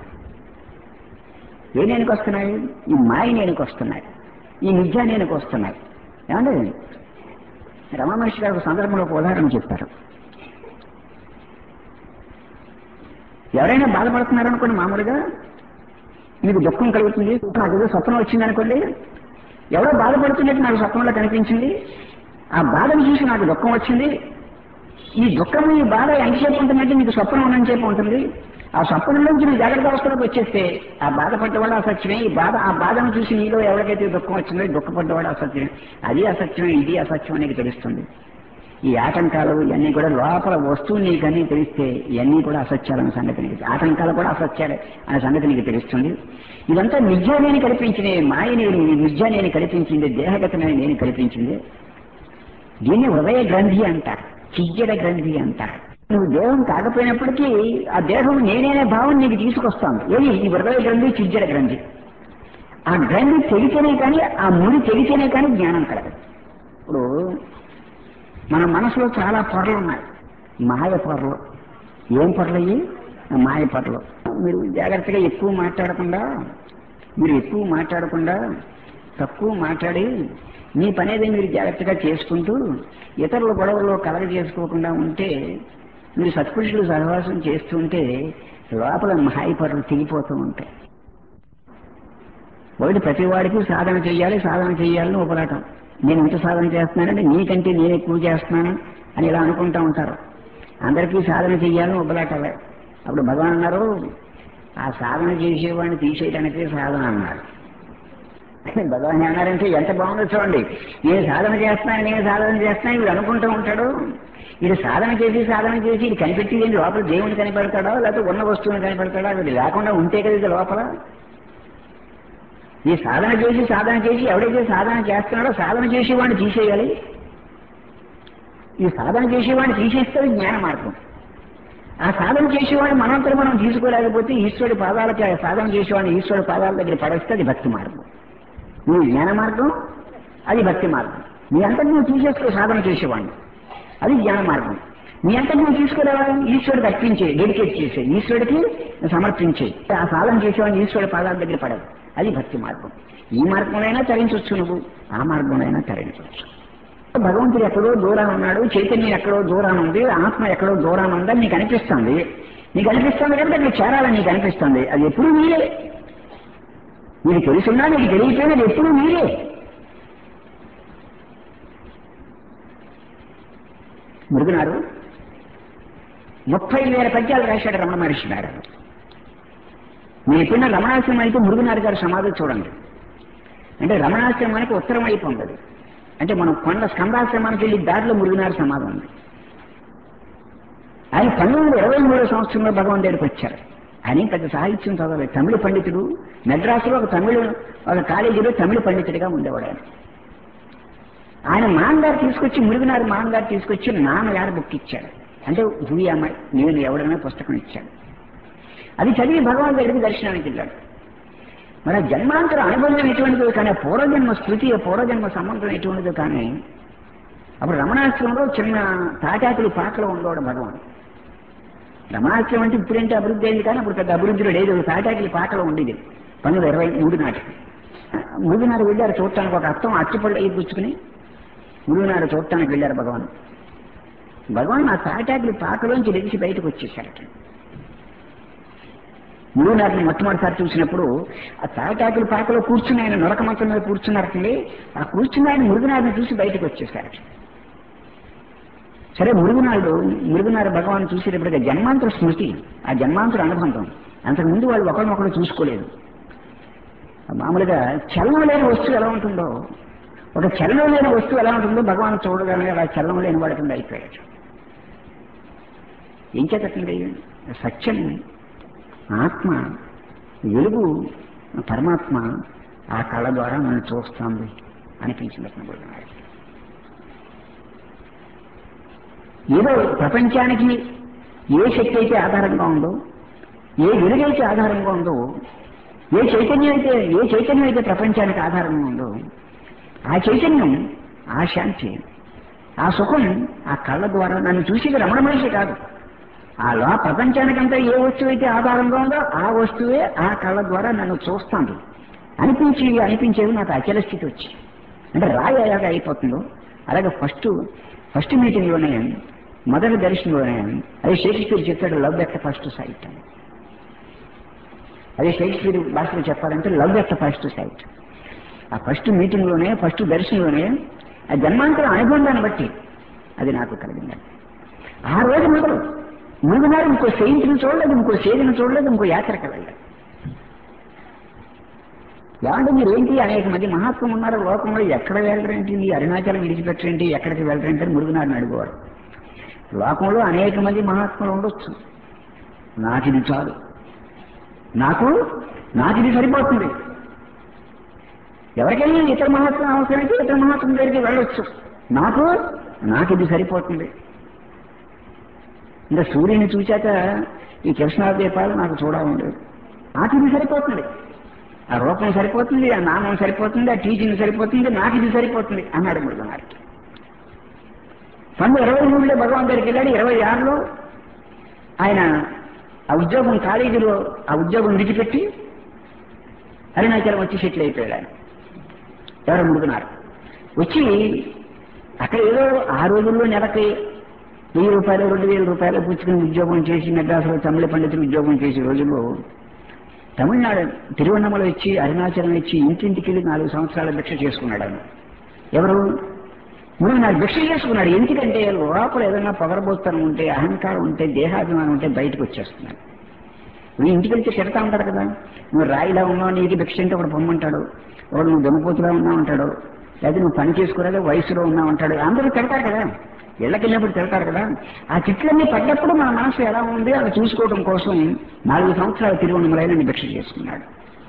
ఏ నేనికి వస్తున్నాయి ఈ మాయ నేనికి వస్తున్నాయి ఈ నిజ నేనికి వస్తున్నాయి ఏమంటే రమణ మహర్షి గారు ఒక సందర్భంలో ఒక ఉదాహరణ చెప్పారు ఎవరైనా బాధపడుతున్నారనుకోండి మామూలుగా మీకు దుఃఖం కలుగుతుంది నాకు ఏదో స్వప్నం వచ్చింది అనుకోండి ఎవరో బాధపడుతున్నట్టు నాకు స్వప్నంలో కనిపించింది ఆ బాధను చూసి నాకు దుఃఖం వచ్చింది ఈ దుఃఖం ఈ బాధ ఎంతసేపు ఉంటుందంటే మీకు స్వప్నం ఉన్నంతసేపు ఉంటుంది ఆ స్వప్నం నుంచి నువ్వు జాగ్రత్త అవస్థలోకి వచ్చేస్తే ఆ బాధపడ్డవాడు అసత్యమే ఈ బాధ ఆ బాధను చూసి నీలో ఎవరికైతే దుఃఖం వచ్చిందో ఈ దుఃఖపడ్డవాడు అసత్యమే అది అసత్యమే ఇది అసత్యం నీకు తెలుస్తుంది ఈ ఆటంకాలు ఇవన్నీ కూడా లోపల వస్తువు నీకన్నీ తెలిస్తే ఇవన్నీ కూడా అసత్యాలన్న సంగతి నీకు ఆటంకాలు కూడా అసత్యాలే అనే సంగతి నీకు తెలుస్తుంది ఇదంతా నిజ నేను కల్పించింది మాయ నేను ఈ నిజ నేను కల్పించింది దేహగతమైన నేను కల్పించింది దీన్ని హృదయ గ్రంథి అంటారు చిజ్జడ గ్రంథి అంటారు నువ్వు దేహం కాకపోయినప్పటికీ ఆ దేహం నేనేనే భావం నీకు తీసుకొస్తాను ఏది ఈ హృదయ గ్రంథి చిజ్జడ గ్రంథి ఆ గ్రంథి తెగితేనే కానీ ఆ ముడి తెగితేనే కానీ జ్ఞానం కలగదు ఇప్పుడు మన మనసులో చాలా పొరలు ఉన్నాయి మాయ పొరలు ఏం పొరలు అయ్యి మాయ పొరలు మీరు జాగ్రత్తగా ఎక్కువ మాట్లాడకుండా మీరు ఎక్కువ మాట్లాడకుండా తక్కువ మాట్లాడి మీ పనేది మీరు జాగ్రత్తగా చేసుకుంటూ ఇతరుల గొడవల్లో కలగ చేసుకోకుండా ఉంటే మీరు సత్పురుషులు సహవాసం చేస్తుంటే లోపల మాయ పొరలు తెగిపోతూ ఉంటాయి ఒకటి ప్రతి వాడికి సాధన చెయ్యాలి సాధన చెయ్యాలని ఉపలాటం నేను ఎంత సాధన చేస్తున్నానంటే నీకంటే నేను ఎక్కువ చేస్తున్నాను అని ఇలా అనుకుంటా ఉంటారు అందరికీ సాధన చెయ్యాలని ఉపలాటలే అప్పుడు భగవాన్ అన్నారు ఆ సాధన చేసేవాడిని తీసేయడానికే సాధన అన్నారు భగవాన్ అన్నారంటే ఎంత బాగుందో చూడండి నేను సాధన చేస్తున్నాను నేను సాధన చేస్తున్నాను వీడు అనుకుంటూ ఉంటాడు ఇది సాధన చేసి సాధన చేసి ఇది కనిపెట్టి ఏంటి లోపల దేవుని కనిపెడతాడో లేకపోతే ఉన్న వస్తువుని కనిపెడతాడో అది లేకుండా ఉంటే కదా ఇది లోపల ఈ సాధన చేసి సాధన చేసి ఎవడైతే సాధన చేస్తున్నాడో సాధన చేసేవాడిని తీసేయాలి ఈ సాధన చేసేవాడిని తీసేస్తే జ్ఞాన మార్గం ఆ సాధన చేసేవాడిని మనంతరం మనం తీసుకోలేకపోతే ఈశ్వరుడి పాదాలకి ఆ సాధన చేసేవాడిని ఈశ్వరుడి పాదాల దగ్గర పడేస్తే అది భక్తి మార్గం నీ జ్ఞాన మార్గం అది భక్తి మార్గం నీ అంతటి నువ్వు తీసేసుకో సాధన చేసేవాడిని అది జ్ఞాన మార్గం నీ అంతటి నువ్వు తీసుకోలేవా ఈశ్వరుడికి అర్పించే డెడికేట్ చేసే ఈశ్వరుడికి సమర్పించే ఆ సాధన చేసేవాడిని ఈశ్వరుడి పాదాల దగ్గర పడదు అది భక్తి మార్గం ఈ మార్గంలోనైనా తరించవచ్చు నువ్వు ఆ మార్గంలోనైనా తరించవచ్చు భగవంతుడు ఎక్కడో దూరం ఉన్నాడు చైతన్యం ఎక్కడో దూరం ఉంది ఆత్మ ఎక్కడో దూరం ఉందని నీకు అనిపిస్తుంది నీకు అనిపిస్తుంది కనుక నీకు చేరాలని నీకు అనిపిస్తుంది అది ఎప్పుడు మీరే నీకు తెలుసున్నా నీకు తెలియకపోయినా అది ఎప్పుడు మీరే మురుగునారు ముప్పై వేల పద్యాలు రాశాడు రమణ మహర్షి గారు మీరు ఎప్పుడైనా రమణాశ్రమం అయితే మురుగునారు గారు సమాధి చూడండి అంటే రమణాశ్రమానికి ఉత్తరం వైపు ఉండదు అంటే మనం కొండ స్కందాశ్రమానికి వెళ్ళి దారిలో మురుగునారు సమాధి ఉంది ఆయన పంతొమ్మిది వందల ఇరవై మూడో సంవత్సరంలో భగవాన్ దగ్గరికి వచ్చారు ఆయన పెద్ద సాహిత్యం చదవలేదు తమిళ పండితుడు మెడ్రాసులో ఒక తమిళ ఒక కాలేజీలో తమిళ పండితుడిగా ఉండేవాడు ఆయన ఆయన మామగారు తీసుకొచ్చి మురుగునారు మామగారు తీసుకొచ్చి నాన్నగారు బుక్ ఇచ్చాడు అంటే హుయి అమ్మాయి నేను ఎవడైనా పుస్తకం ఇచ్చాడు అది చదివి భగవాన్ దగ్గరికి దర్శనానికి వెళ్ళాడు మరి ఆ జన్మాంతర అనుబంధం ఎటువంటిదో కానీ ఆ పూర్వజన్మ స్మృతి ఆ పూర్వజన్మ సంబంధం ఎటువంటిదో కానీ అప్పుడు రమణాశ్రమంలో చిన్న తాటాకులు పాకలో ఉండేవాడు భగవాన్ రమణాశ్రమం అంటే ఇప్పుడంటే అభివృద్ధి అయింది కానీ అప్పుడు పెద్ద అభివృద్ధిలో లేదు తాటాకులు పాకలో ఉండేది పంతొమ్మిది ఇరవై మూడు నాటికి మూడున్నర వెళ్ళారు చూడటానికి ఒక అర్థం అచ్చిపళ్ళు అయ్యి పుచ్చుకుని మూడున్నర చూడటానికి వెళ్ళారు భగవాన్ భగవాన్ ఆ తాటాకులు పాకలోంచి లెగిసి బయటకు వచ్చేసారట మూడున్నరని మొట్టమొదటిసారి చూసినప్పుడు ఆ తాటాకులు పాకలో కూర్చుని ఆయన నొరక మంచం మీద కూర్చున్నారటండి ఆ కూర్చుని ఆయన మురుగునారిని చూసి బయటకు వచ్చేసారట సరే మురుగునాడు మురుగునారు భగవాన్ చూసేటప్పటికి జన్మాంతర స్మృతి ఆ జన్మాంతర అనుబంధం అంతకుముందు వాళ్ళు ఒకరినొకరు చూసుకోలేదు మామూలుగా చలనం లేని వస్తువు ఎలా ఉంటుందో ఒక చలనం లేని వస్తువు ఎలా ఉంటుందో భగవాన్ చూడగానే అలా చలనం లేని వాడి కింద అయిపోయాడు ఏం చేతండి సత్యం ఆత్మ వెలుగు పరమాత్మ ఆ కళ ద్వారా నన్ను చూస్తుంది అనిపించింది అతను ఏదో ప్రపంచానికి ఏ శక్తి అయితే ఆధారంగా ఉందో ఏ వెలుగైతే ఆధారంగా ఉందో ఏ చైతన్యం అయితే ఏ చైతన్యం అయితే ప్రపంచానికి ఆధారంగా ఉందో ఆ చైతన్యం ఆ శాంతి ఆ సుఖం ఆ కళ్ళ ద్వారా నన్ను చూసేది రమణ మనిషి కాదు ఆ లో ప్రపంచానికంతా ఏ వస్తువు అయితే ఆధారంగా ఉందో ఆ వస్తువే ఆ కళ్ళ ద్వారా నన్ను చూస్తాను అనిపించి అనిపించేది నాకు అచల స్థితి వచ్చి అంటే రాయి ఎలాగ అయిపోతుందో అలాగే ఫస్ట్ ఫస్ట్ మీటింగ్లోనే మొదటి దర్శనంలోనే అదే షేక్స్పియర్ చెప్పాడు లవ్ ఎట్ ఫస్ట్ సైట్ అని అదే షేక్స్పియర్ భాషలో చెప్పాలంటే లవ్ ఎట్ ఫస్ట్ సైట్ ఆ ఫస్ట్ మీటింగ్లోనే ఫస్ట్ దర్శనంలోనే ఆ జన్మాంతర అనుబంధాన్ని బట్టి అది నాకు కలిగింది ఆ రోజు మొదలు మురుగునారు ఇంకో సెయింట్ని చూడలేదు ఇంకో సేదిని చూడలేదు ఇంకో యాత్రకు వెళ్ళలేదు ఏమంటే మీరు ఏంటి అనేక మంది మహాత్ములు ఉన్నారు లోకంలో ఎక్కడ వెళ్ళరేంటి ఈ అరుణాచలం విడిచిపెట్టరేంటి ఎక్కడికి వెళ్ళరేంటి అని మురుగునారిని అడిగేవారు లోకంలో అనేక మంది మహాత్ములు ఉండొచ్చు నాకు ఇది చాలు నాకు నాకు ఇది సరిపోతుంది ఎవరికైనా ఇతర మహాత్మ అవసరమైతే ఇతర మహాత్మ దగ్గరికి వెళ్ళొచ్చు నాకు నాకు ఇది సరిపోతుంది ఇంకా సూర్యుని చూశాక ఈ కృష్ణాదీపాలు నాకు చూడాలండి నాకు ఇది సరిపోతుంది ఆ రూపం సరిపోతుంది ఆ నామం సరిపోతుంది ఆ టీచింగ్ సరిపోతుంది నాకు ఇది సరిపోతుంది అన్నాడు మృగనారు పండు ఇరవై మూడులో భగవాన్ దగ్గరికి వెళ్ళాడు ఇరవై ఆరులో ఆయన ఆ ఉద్యోగం కాలేజీలో ఆ ఉద్యోగం విడిచిపెట్టి అరుణాచలం వచ్చి సెటిల్ అయిపోయాడు ఆయన ఎవరు ముడుకున్నారు వచ్చి అక్కడ ఏదో ఆ రోజుల్లో నెలకి వెయ్యి రూపాయలు రెండు వేల రూపాయలు పుచ్చుకుని ఉద్యోగం చేసి మెడ్రాసులో తమిళ పండితులు ఉద్యోగం చేసే రోజుల్లో తమిళనాడు తిరువన్నమల ఇచ్చి అరుణాచలం ఇచ్చి ఇంటింటికి వెళ్ళి నాలుగు సంవత్సరాల భిక్ష చేసుకున్నాడు ఆయన ఎవరు ముందు నాకు భిక్ష చేసుకున్నాడు ఎందుకంటే లోపల ఏదైనా పొగరబోత్తనం ఉంటే అహంకారం ఉంటే దేహాభిమానం ఉంటే బయటకు వచ్చేస్తున్నాడు నువ్వు ఇంటికి వెళ్తే తిడతా ఉంటాడు కదా నువ్వు రాయిలా ఉన్నావు నీకు భిక్ష అంటే ఒకడు పొమ్మంటాడు ఒకడు నువ్వు దొంగపోతులా ఉన్నావు అంటాడు లేదా నువ్వు పని చేసుకోలేదా వయసులో ఉన్నావు అంటాడు అందరూ తిడతారు కదా ఇళ్ళకి వెళ్ళినప్పుడు తిడతారు కదా ఆ చిట్లన్నీ పడ్డప్పుడు మన మనసు ఎలా ఉంది అది చూసుకోవడం కోసం నాలుగు సంవత్సరాల తిరువన్నమలైన భిక్ష చేసుకున్నాడు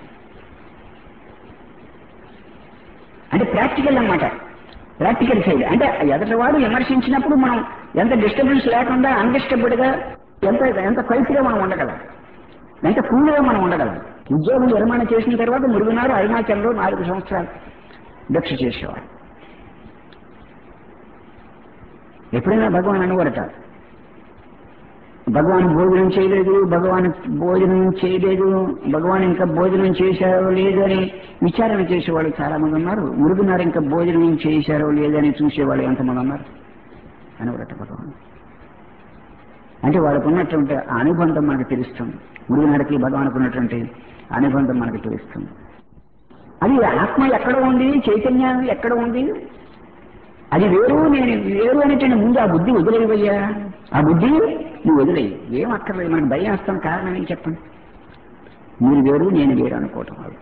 అంటే ప్రాక్టికల్ అన్నమాట ప్రాక్టికల్ సైడ్ అంటే ఎదటివాడు విమర్శించినప్పుడు మనం ఎంత డిస్టర్బెన్స్ లేకుండా అన్డిస్టర్బ్డ్ గా ఎంత ఎంత క్వైట్గా మనం ఉండగలం ఎంత కూల్గా మనం ఉండగలం ఉద్యోగం నిర్మాణం చేసిన తర్వాత మురుగునారు అరుణాచల్లో నాలుగు సంవత్సరాలు దీక్ష చేసేవాడు ఎప్పుడైనా భగవాన్ అనువడతారు భగవాన్ భోజనం చేయలేదు భగవాన్ భోజనం చేయలేదు భగవాన్ ఇంకా భోజనం చేశారో లేదో అని విచారణ చేసేవాళ్ళు చాలా మంది ఉన్నారు మురుగునారు ఇంకా భోజనం చేశారో లేదని చూసేవాళ్ళు ఎంతమంది ఉన్నారు అనుకున్నట్టు భగవాన్ అంటే వాళ్ళకు ఉన్నటువంటి ఆ అనుబంధం మనకు తెలుస్తుంది మురుగునాడికి భగవానికి ఉన్నటువంటి అనుబంధం మనకు తెలుస్తుంది అది ఆత్మ ఎక్కడ ఉంది చైతన్యం ఎక్కడ ఉంది అది వేరు నేను వేరు అనేటువంటి ముందు ఆ బుద్ధి వదిలేవయ్యా ఆ బుద్ధి నువ్వు వదిలేయి ఏం అక్కర్లేదు మనకు భయం వేస్తాం కారణం ఏం చెప్పండి మీరు వేరు నేను వేరు అనుకోవటం అది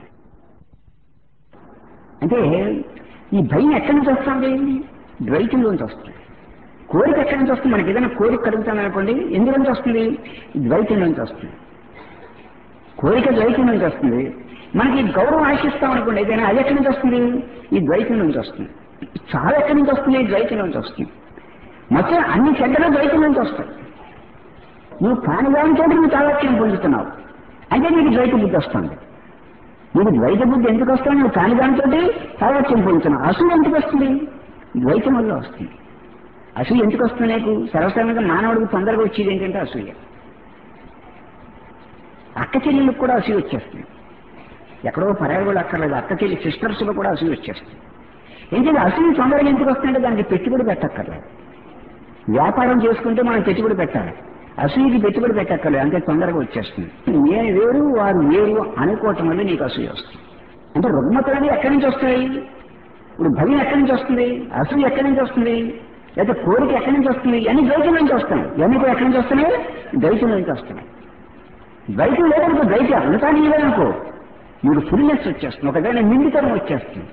అంటే ఈ భయం ఎక్కడి నుంచి వస్తుంది ద్వైతంలోంచి వస్తుంది కోరిక ఎక్కడి నుంచి వస్తుంది మనకి ఏదైనా కోరిక కలుగుతాను అనుకోండి ఎందులో నుంచి వస్తుంది ద్వైతం నుంచి వస్తుంది కోరిక ద్వైతం నుంచి వస్తుంది మనకి గౌరవం ఆశిస్తాం అనుకోండి ఏదైనా అది ఎక్కడి నుంచి వస్తుంది ఈ ద్వైతం నుంచి వస్తుంది చాలా ఎక్కడి నుంచి వస్తుంది ఈ ద్వైతం నుంచి వస్తుంది మొత్తం అన్ని చెడ్డలు ద్వైతం నుంచి వస్తాయి నువ్వు కాని దానితో నువ్వు తాదాత్యం పొందుతున్నావు అంటే నీకు ద్వైత బుద్ధి వస్తుంది నీకు ద్వైత బుద్ధి ఎందుకు వస్తుంది నువ్వు కాని దానితో తాదాత్యం పొందుతున్నావు అసలు ఎందుకు వస్తుంది ద్వైతం వల్ల వస్తుంది అసూయ ఎందుకు వస్తుంది నీకు సర్వసాధారణంగా మానవుడికి తొందరగా వచ్చేది ఏంటంటే అసూయ అక్క చెల్లెలకు కూడా అసూయ వచ్చేస్తుంది ఎక్కడో పరాయి కూడా అక్కర్లేదు అక్క చెల్లి సిస్టర్స్లో కూడా అసూయ వచ్చేస్తుంది ఎందుకంటే అసూయ తొందరగా ఎందుకు వస్తుందంటే దానికి పెట్టుబడి పెట్టక్కర్లేదు వ్యాపారం చేసుకుంటే మనం పెట్టుబడి పెట్టాలి అసూయకి పెట్టుబడి పెట్టక్కర్లేదు అంతే తొందరగా వచ్చేస్తుంది నేను వేరు వారు వేరు అనుకోవటం వల్ల నీకు అసూయ వస్తుంది అంటే రుగ్మతలు ఎక్కడి నుంచి వస్తాయి ఇప్పుడు భయం ఎక్కడి నుంచి వస్తుంది అసూయ ఎక్కడి నుంచి వస్తుంది లేదా కోరిక ఎక్కడి నుంచి వస్తుంది అన్ని ద్వైతం నుంచి వస్తాయి ఇవన్నీ కూడా ఎక్కడి నుంచి వస్తున్నాయి ద్వైతం నుంచి వస్తున్నాయి ద్వైతం లేదనుకో ద్వైతం అంతా నీవేదనుకో మీకు ఫుల్నెస్ వచ్చేస్తుంది ఒక విధమైన నిండితనం వచ్చేస్తుంది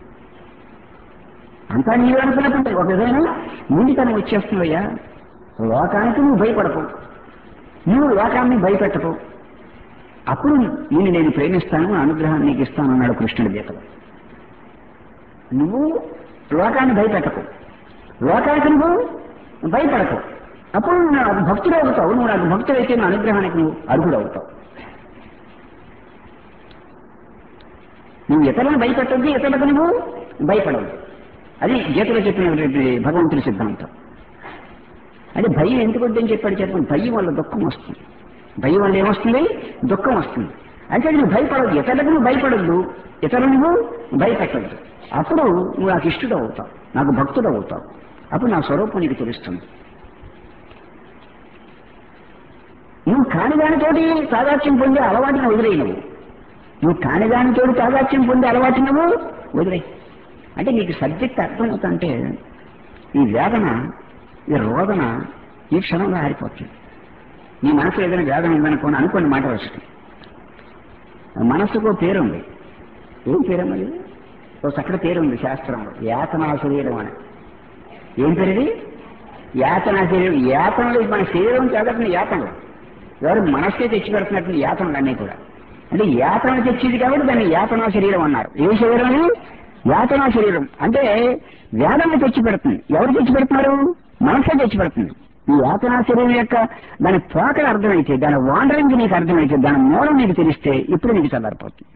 అంతా నీవే అనుకున్నప్పుడు ఒక విధమైన నిండితనం వచ్చేస్తుందయ్యా లోకానికి నువ్వు భయపడకు నువ్వు లోకాన్ని భయపెట్టకు అప్పుడు నేను నేను ప్రేమిస్తాను అనుగ్రహాన్ని నీకు ఇస్తాను అన్నాడు కృష్ణుడి గీతలో నువ్వు లోకాన్ని భయపెట్టకు లోకానికి నువ్వు భయపడకు అప్పుడు నువ్వు నాకు భక్తుడు అవుతావు నువ్వు నాకు భక్తుడు అయితే నా అనుగ్రహానికి నువ్వు అర్హుడు అవుతావు నువ్వు ఇతరులను భయపెట్టద్దు ఇతరులకు నువ్వు భయపడవద్దు అది గీతలో చెప్పినటువంటి భగవంతుని సిద్ధాంతం అంటే భయం ఎందుకు వద్దని చెప్పాడు చెప్పండి భయం వల్ల దుఃఖం వస్తుంది భయం వల్ల ఏమొస్తుంది దుఃఖం వస్తుంది అంటే నువ్వు భయపడద్దు ఇతరులకు నువ్వు భయపడద్దు ఇతరులు నువ్వు భయపెట్టద్దు అప్పుడు నువ్వు నాకు ఇష్టడు అవుతావు నాకు భక్తుడు అవుతావు అప్పుడు నా స్వరూపం నీకు తెలుస్తుంది నువ్వు కాని దానితోటి సాదాత్యం పొందే అలవాటును వదిలేయి నువ్వు నువ్వు కాని దానితోటి సాదాత్యం పొందే అలవాటు నువ్వు వదిలేయి అంటే నీకు సబ్జెక్ట్ అర్థమవుతుంటే ఈ వేదన ఈ రోదన ఈ క్షణంలో ఆరిపోతుంది నీ మనసులో ఏదైనా వేదన ఉందనుకోండి అనుకోండి మాట వస్తుంది మనసుకు పేరు ఉంది ఏం పేరమ్మది ఓ చక్కటి పేరు ఉంది శాస్త్రంలో యాతనా శరీరం అని ఏం పేరు ఇది యాతనా శరీరం యాతనలు మన శరీరం చదవని యాతనలు ఎవరు మనస్సే తెచ్చి పెడుతున్నట్టు యాతనలు అన్నీ కూడా అంటే యాతన తెచ్చింది కాబట్టి దాన్ని యాతనా శరీరం అన్నారు ఏ శరీరం అది? యాతనా శరీరం అంటే వేదన తెచ్చి పెడుతుంది ఎవరు తెచ్చి పెడుతున్నారు మనసే తెచ్చి పెడుతుంది ఈ యాతనా శరీరం యొక్క దాని పోకడ అర్థమైతే దాని వాండరింగ్ నీకు అర్థమైతే దాని మూలం నీకు తెలిస్తే ఇప్పుడు నీకు చల్లారిపోతుంది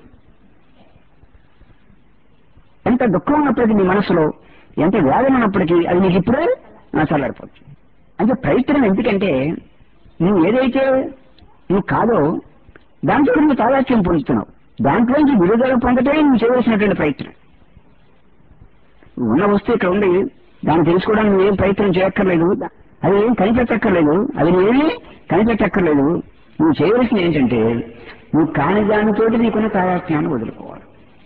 ఎంత దుఃఖం ఉన్నప్పటికీ నీ మనసులో ఎంత వేదన ఉన్నప్పటికీ అది నీకు ఇప్పుడే ఆ, చల్లారిపోతుంది అంటే ప్రయత్నం ఎందుకంటే నువ్వు ఏదైతే నువ్వు కాదో దాంట్లో నువ్వు తాదాత్యం పొందుతున్నావు దాంట్లోంచి విడుదల పొందటమే నువ్వు చేయవలసినటువంటి ప్రయత్నం ఉన్న వస్తువు ఇక్కడ ఉంది దాన్ని తెలుసుకోవడానికి నువ్వేం ప్రయత్నం చేయక్కర్లేదు అది ఏం కనిపెట్టక్కర్లేదు అది నువ్వేమీ కనిపెట్టక్కర్లేదు నువ్వు చేయవలసింది ఏంటంటే నువ్వు కాని దానితోటి నీకున్న తాదాత్మ్యాన్ని వదులుకోవాలి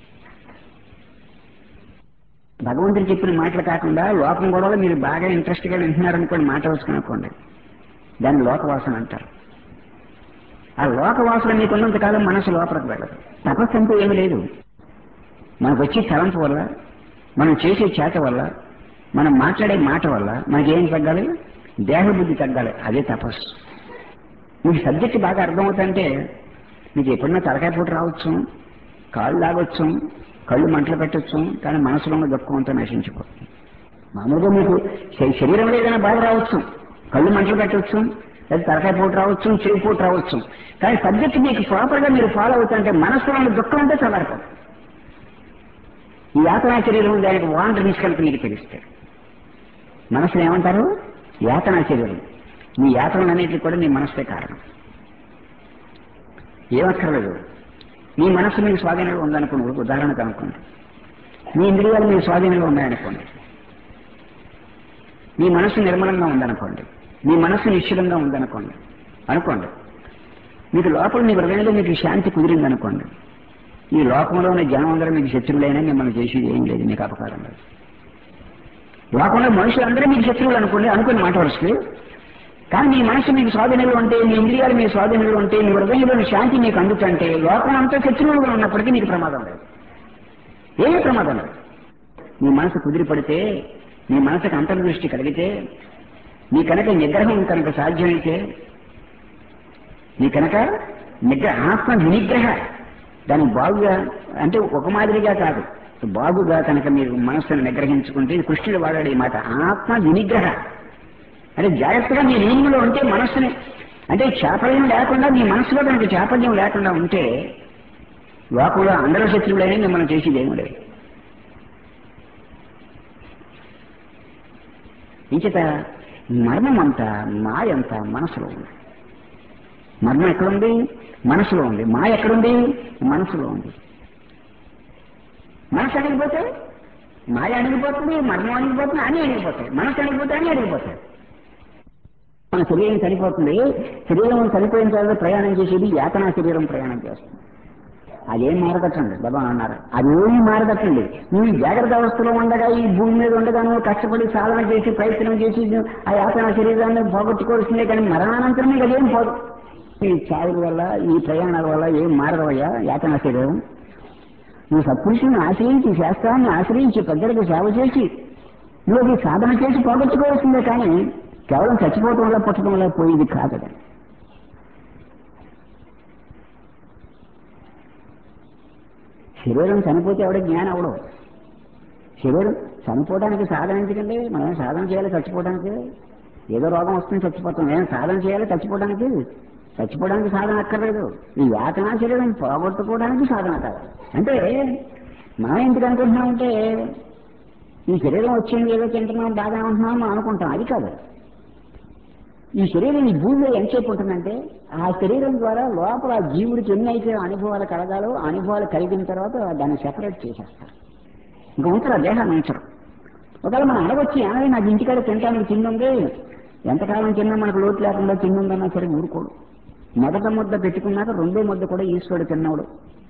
భగవంతుడు చెప్పిన మాటలు కాకుండా లోకం గొడవలు మీరు బాగా ఇంట్రెస్ట్గా వింటున్నారనుకోండి మాట వచ్చుకునుకోండి దాన్ని లోకవాసన అంటారు ఆ లోకవాసన మీకున్నంత కాలం మనసు లోపలికి వెళ్ళదు తపస్సు అంటూ ఏమీ లేదు మనకు వచ్చే తలంపు వల్ల మనం చేసే చేత వల్ల మనం మాట్లాడే మాట వల్ల మనకేం తగ్గాలి దేహబుద్ధి తగ్గాలి అదే తపస్సు మీకు సబ్జెక్ట్ బాగా అర్థమవుతుంటే మీకు ఎప్పుడన్నా తలకాయ పూట రావచ్చు కాళ్ళు లాగొచ్చు కళ్ళు మంటలు పెట్టచ్చు కానీ మనసులో ఉన్న దుఃఖం అంతా నశించిపోతుంది మామూలుగా మీకు శ- శరీరంలో ఏదైనా బాధ రావచ్చు కళ్ళు మంటలు పెట్టవచ్చు లేదా తలకాయ పోటు రావచ్చు చెవి పోటు రావచ్చు కానీ సబ్జెక్ట్ మీకు ప్రాపర్గా మీరు ఫాలో అవుతుంటే మనసులో ఉన్న దుఃఖం అంతా చల్లారిపోతుంది ఈ యాతనా శరీరం దానికి వాంటర్ తీసుకెళ్తే మీకు తెలిస్తే మనసులో ఏమంటారు యాతనా శరీరం నీ యాత్రలన్నిటికీ కూడా నీ మనస్సే కారణం ఏమక్కర్లేదు నీ మనస్సు మీ స్వాధీనంలో ఉందనుకోండి ఒక ఉదాహరణకు అనుకోండి మీ ఇంద్రియాలు మీ స్వాధీనంలో ఉన్నాయనుకోండి మీ మనస్సు నిర్మలంగా ఉందనుకోండి మీ మనస్సు నిశ్చలంగా ఉందనుకోండి అనుకోండి మీకు లోపల మీ హృదయంలో మీకు శాంతి కుదిరిందనుకోండి ఈ లోకంలో ఉన్న జనం అందరూ మీకు శత్రువులైనా మిమ్మల్ని చేసేది ఏం లేదు మీకు అపకారం లేదు లోకంలో మనుషులందరూ మీకు శత్రువులు అనుకోండి అనుకుని మాట వరుసకి కానీ మీ మనసు మీకు స్వాధీనంలో ఉంటే మీ ఇంద్రియాలు మీ స్వాధీనంలో ఉంటే మీ హృదయంలోని శాంతి మీకు అందుతుంటే లోకం అంతా శత్రువులుగా ఉన్నప్పటికీ మీకు ప్రమాదం లేదు ఏమీ ప్రమాదం లేదు మీ మనసు కుదిరిపడితే మీ మనసుకు అంతర్దృష్టి కలిగితే మీ కనుక నిగ్రహం కనుక సాధ్యమైతే మీ కనుక నిగ్రహ ఆత్మ వినిగ్రహ దాని బాగుగా అంటే ఒక మాదిరిగా కాదు బాగుగా కనుక మీరు మనస్సును నిగ్రహించుకుంటే ఇది కృష్ణుడు వాడాడు ఈ మాట ఆత్మ వినిగ్రహ అంటే జాగ్రత్తగా మీ నియమంలో ఉంటే మనస్సుని అంటే చాపల్యం లేకుండా మీ మనసులో కనుక చాపల్యం లేకుండా ఉంటే లోకంలో అందరూ శత్రువులైనా మిమ్మల్ని చేసేది ఏమి లేదు ఇంచేత మర్మం అంతా మాయంతా మనసులో ఉంది మర్మం ఎక్కడుంది మనసులో ఉంది మాయ ఎక్కడుంది మనసులో ఉంది మనసు అణిగిపోతే మాయ అణిగిపోతుంది మర్మం అణిగిపోతుంది అన్నీ అణిగిపోతాయి మనసు అణిగిపోతే అన్నీ అణిగిపోతాయి మన శరీరం చనిపోతుంది శరీరం చనిపోయిన తర్వాత ప్రయాణం చేసేది యాతనా శరీరం ప్రయాణం చేస్తుంది అదేం మారదట్టండి బాబా అన్నారు అదేమి మారదట్టండి నువ్వు జాగ్రత్త అవస్థలో ఉండగా ఈ భూమి మీద ఉండగా నువ్వు కష్టపడి సాధన చేసి ప్రయత్నం చేసి ఆ యాతన శరీరాన్ని పోగొట్టుకోవాల్సిందే కానీ మరణానంతరం నీకు అదేం పోదు ఈ చావుల వల్ల ఈ ప్రయాణాల వల్ల ఏం మారదవయ్యా యాతన శరీరం నువ్వు సత్పురుషుని ఆశ్రయించి శాస్త్రాన్ని ఆశ్రయించి పెద్దలకు సేవ చేసి నువ్వు అది సాధన చేసి పోగొట్టుకోవాల్సిందే కానీ కేవలం చచ్చిపోవటం వల్ల పుట్టడం వల్ల పోయేది కాదు అది. శరీరం చనిపోతే ఎవడ జ్ఞానం అవడం శరీరం చనిపోవడానికి సాధన ఎందుకండి మనం సాధన చేయాలి చచ్చిపోవడానికి ఏదో రోగం వస్తుంది చచ్చిపోతాం ఏం సాధన చేయాలి చచ్చిపోవడానికి చచ్చిపోవడానికి సాధన అక్కర్లేదు ఈ యాతనా శరీరం పోగొట్టుకోవడానికి సాధన కాదు అంటే మనం ఎందుకు అనుకుంటున్నామంటే ఈ శరీరం వచ్చింది ఏదో తింటున్నాం బాగా ఉంటున్నాం మనం అనుకుంటాం అది కాదు ఈ శరీరం ఈ భూమిలో ఎంతసేపు ఉంటుందంటే ఆ శరీరం ద్వారా లోపల ఆ జీవుడికి ఎన్నైతే అనుభవాలు కలగాలో ఆ అనుభవాలు కలిగిన తర్వాత దాన్ని సెపరేట్ చేసేస్తారు ఇంకా ఉంచరు ఆ దేహాన్ని ఉంచరు ఒకవేళ మనం అడగొచ్చి ఏమైనా నాకు ఇంటికాడ తినడానికి తిండి ఉంది ఎంతకాలం తిన్నా మనకు లోటు లేకుండా తిండి ఉందన్నా సరే ఊరుకోడు మొదట ముద్ద పెట్టుకున్నాక రెండో ముద్ద కూడా ఈశ్వరుడు తిన్నవాడు